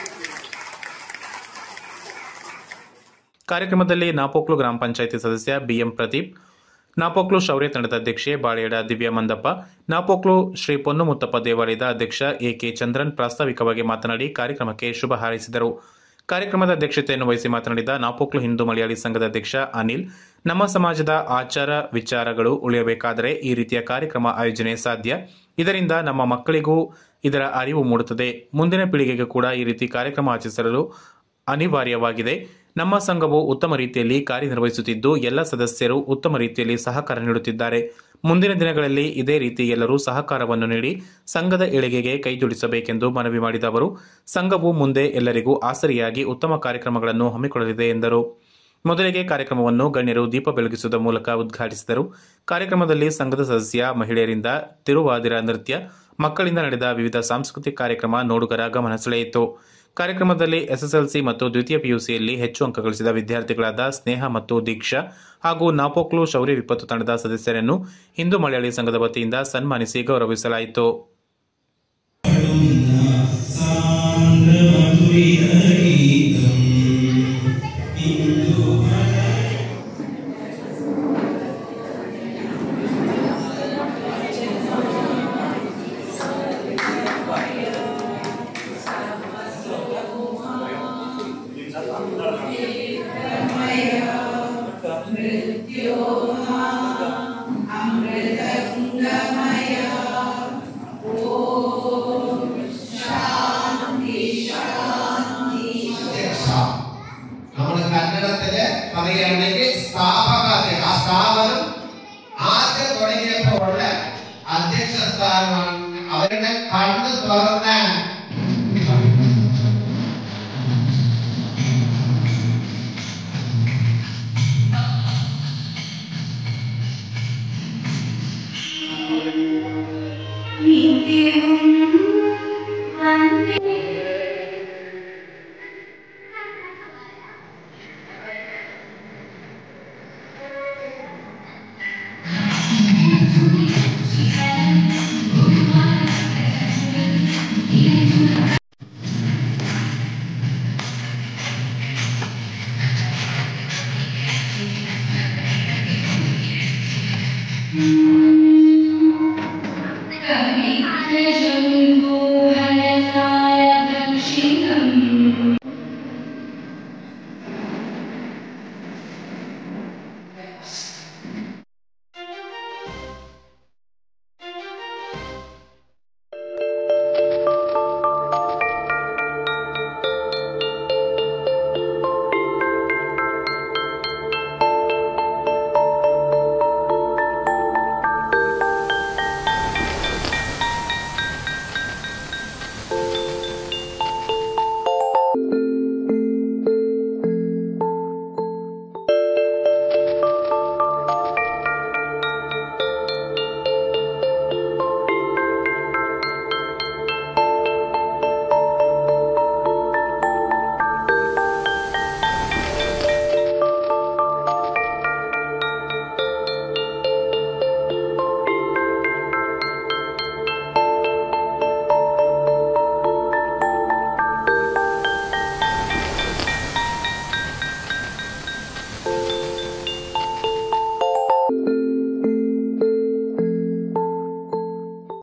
ಕಾರ್ಯಕ್ರಮದಲ್ಲಿ ನಾಪೋಕ್ಲು ಗ್ರಾಮ ಪಂಚಾಯಿತಿ ಸದಸ್ಯ ಬಿಎಂ ಪ್ರದೀಪ್ ನಾಪೋಕ್ಲು ಶೌರ್ಯ ತಂಡದ ಅಧ್ಯಕ್ಷೆ ಬಾಳೇಡ ದಿವ್ಯಾ ಮಂದಪ್ಪ ನಾಪೋಕ್ಲು ಶ್ರೀ ಪೊನ್ನುಮುತ್ತಪ್ಪ ದೇವಾಲಯದ ಅಧ್ಯಕ್ಷ ಎಕೆ ಚಂದ್ರನ್ ಪ್ರಾಸ್ತಾವಿಕವಾಗಿ ಮಾತನಾಡಿ ಕಾರ್ಯಕ್ರಮಕ್ಕೆ ಶುಭ ಹಾರೈಸಿದರು ಕಾರ್ಯಕ್ರಮದ ಅಧ್ಯಕ್ಷತೆಯನ್ನು ವಹಿಸಿ ಮಾತನಾಡಿದ ನಾಪೋಕ್ಲು ಹಿಂದೂ ಮಲಯಾಳಿ ಸಂಘದ ಅಧ್ಯಕ್ಷ ಅನಿಲ್ ನಮ್ಮ ಸಮಾಜದ ಆಚಾರ ವಿಚಾರಗಳು ಉಳಿಯಬೇಕಾದರೆ ಈ ರೀತಿಯ ಕಾರ್ಯಕ್ರಮ ಆಯೋಜನೆ ಸಾಧ್ಯ ಇದರಿಂದ ನಮ್ಮ ಮಕ್ಕಳಿಗೂ ಇದರ ಅರಿವು ಮೂಡುತ್ತದೆ ಮುಂದಿನ ಪೀಳಿಗೆಗೆ ಕೂಡ ಈ ರೀತಿ ಕಾರ್ಯಕ್ರಮ ಆಚರಿಸಲು ಅನಿವಾರ್ಯವಾಗಿದೆ ನಮ್ಮ ಸಂಘವು ಉತ್ತಮ ರೀತಿಯಲ್ಲಿ ಕಾರ್ಯನಿರ್ವಹಿಸುತ್ತಿದ್ದು ಎಲ್ಲ ಸದಸ್ಯರು ಉತ್ತಮ ರೀತಿಯಲ್ಲಿ ಸಹಕಾರ ನೀಡುತ್ತಿದ್ದಾರೆ ಮುಂದಿನ ದಿನಗಳಲ್ಲಿ ಇದೇ ರೀತಿ ಎಲ್ಲರೂ ಸಹಕಾರವನ್ನು ನೀಡಿ ಸಂಘದ ಏಳಿಗೆಗೆ ಕೈಜೋಡಿಸಬೇಕೆಂದು ಮನವಿ ಮಾಡಿದ ಅವರು ಸಂಘವು ಮುಂದೆ ಎಲ್ಲರಿಗೂ ಆಸರಿಯಾಗಿ ಉತ್ತಮ ಕಾರ್ಯಕ್ರಮಗಳನ್ನು ಹಮ್ಮಿಕೊಳ್ಳಲಿದೆ ಎಂದರು ಮೊದಲಿಗೆ ಕಾರ್ಯಕ್ರಮವನ್ನು ಗಣ್ಯರು ದೀಪ ಬೆಳಗಿಸುವುದರ ಮೂಲಕ ಉದ್ಘಾಟಿಸಿದರು ಕಾರ್ಯಕ್ರಮದಲ್ಲಿ ಸಂಘದ ಸದಸ್ಯ ಮಹಿಳೆಯರಿಂದ ತಿರುವಾದಿರ ನೃತ್ಯ ಮಕ್ಕಳಿಂದ ನಡೆದ ವಿವಿಧ ಸಾಂಸ್ಕೃತಿಕ ಕಾರ್ಯಕ್ರಮ ನೋಡುಗರ ಗಮನ ಸೆಳೆಯಿತು ಕಾರ್ಯಕ್ರಮದಲ್ಲಿ ಎಸ್ಎಸ್ಎಲ್ಸಿ ಮತ್ತು ದ್ವಿತೀಯ ಪಿಯುಸಿಯಲ್ಲಿ ಹೆಚ್ಚು ಅಂಕ ಗಳಿಸಿದ ವಿದ್ಯಾರ್ಥಿಗಳಾದ ಸ್ನೇಹ ಮತ್ತು ದೀಕ್ಷಾ ಹಾಗೂ ನಾಪೋಕ್ಲು ಶೌರ್ಯ ವಿಪತ್ತು ತಂಡದ ಸದಸ್ಯರನ್ನು ಹಿಂದೂ ಮಲಯಾಳಿ ಸಂಘದ ವತಿಯಿಂದ ಸನ್ಮಾನಿಸಿ ಗೌರವಿಸಲಾಯಿತು നമ്മൾ കന്നഡത്തില് പറയുകയാണെങ്കിൽ സ്ഥാപക അധ്യക്ഷൻ. ആ സ്ഥാപനം ആദ്യം തുടങ്ങിയപ്പോൾ ഉള്ള അധ്യക്ഷ സ്ഥാനമാണ് അവരുടെ കണ്ണ് തുറന്ന Thank you.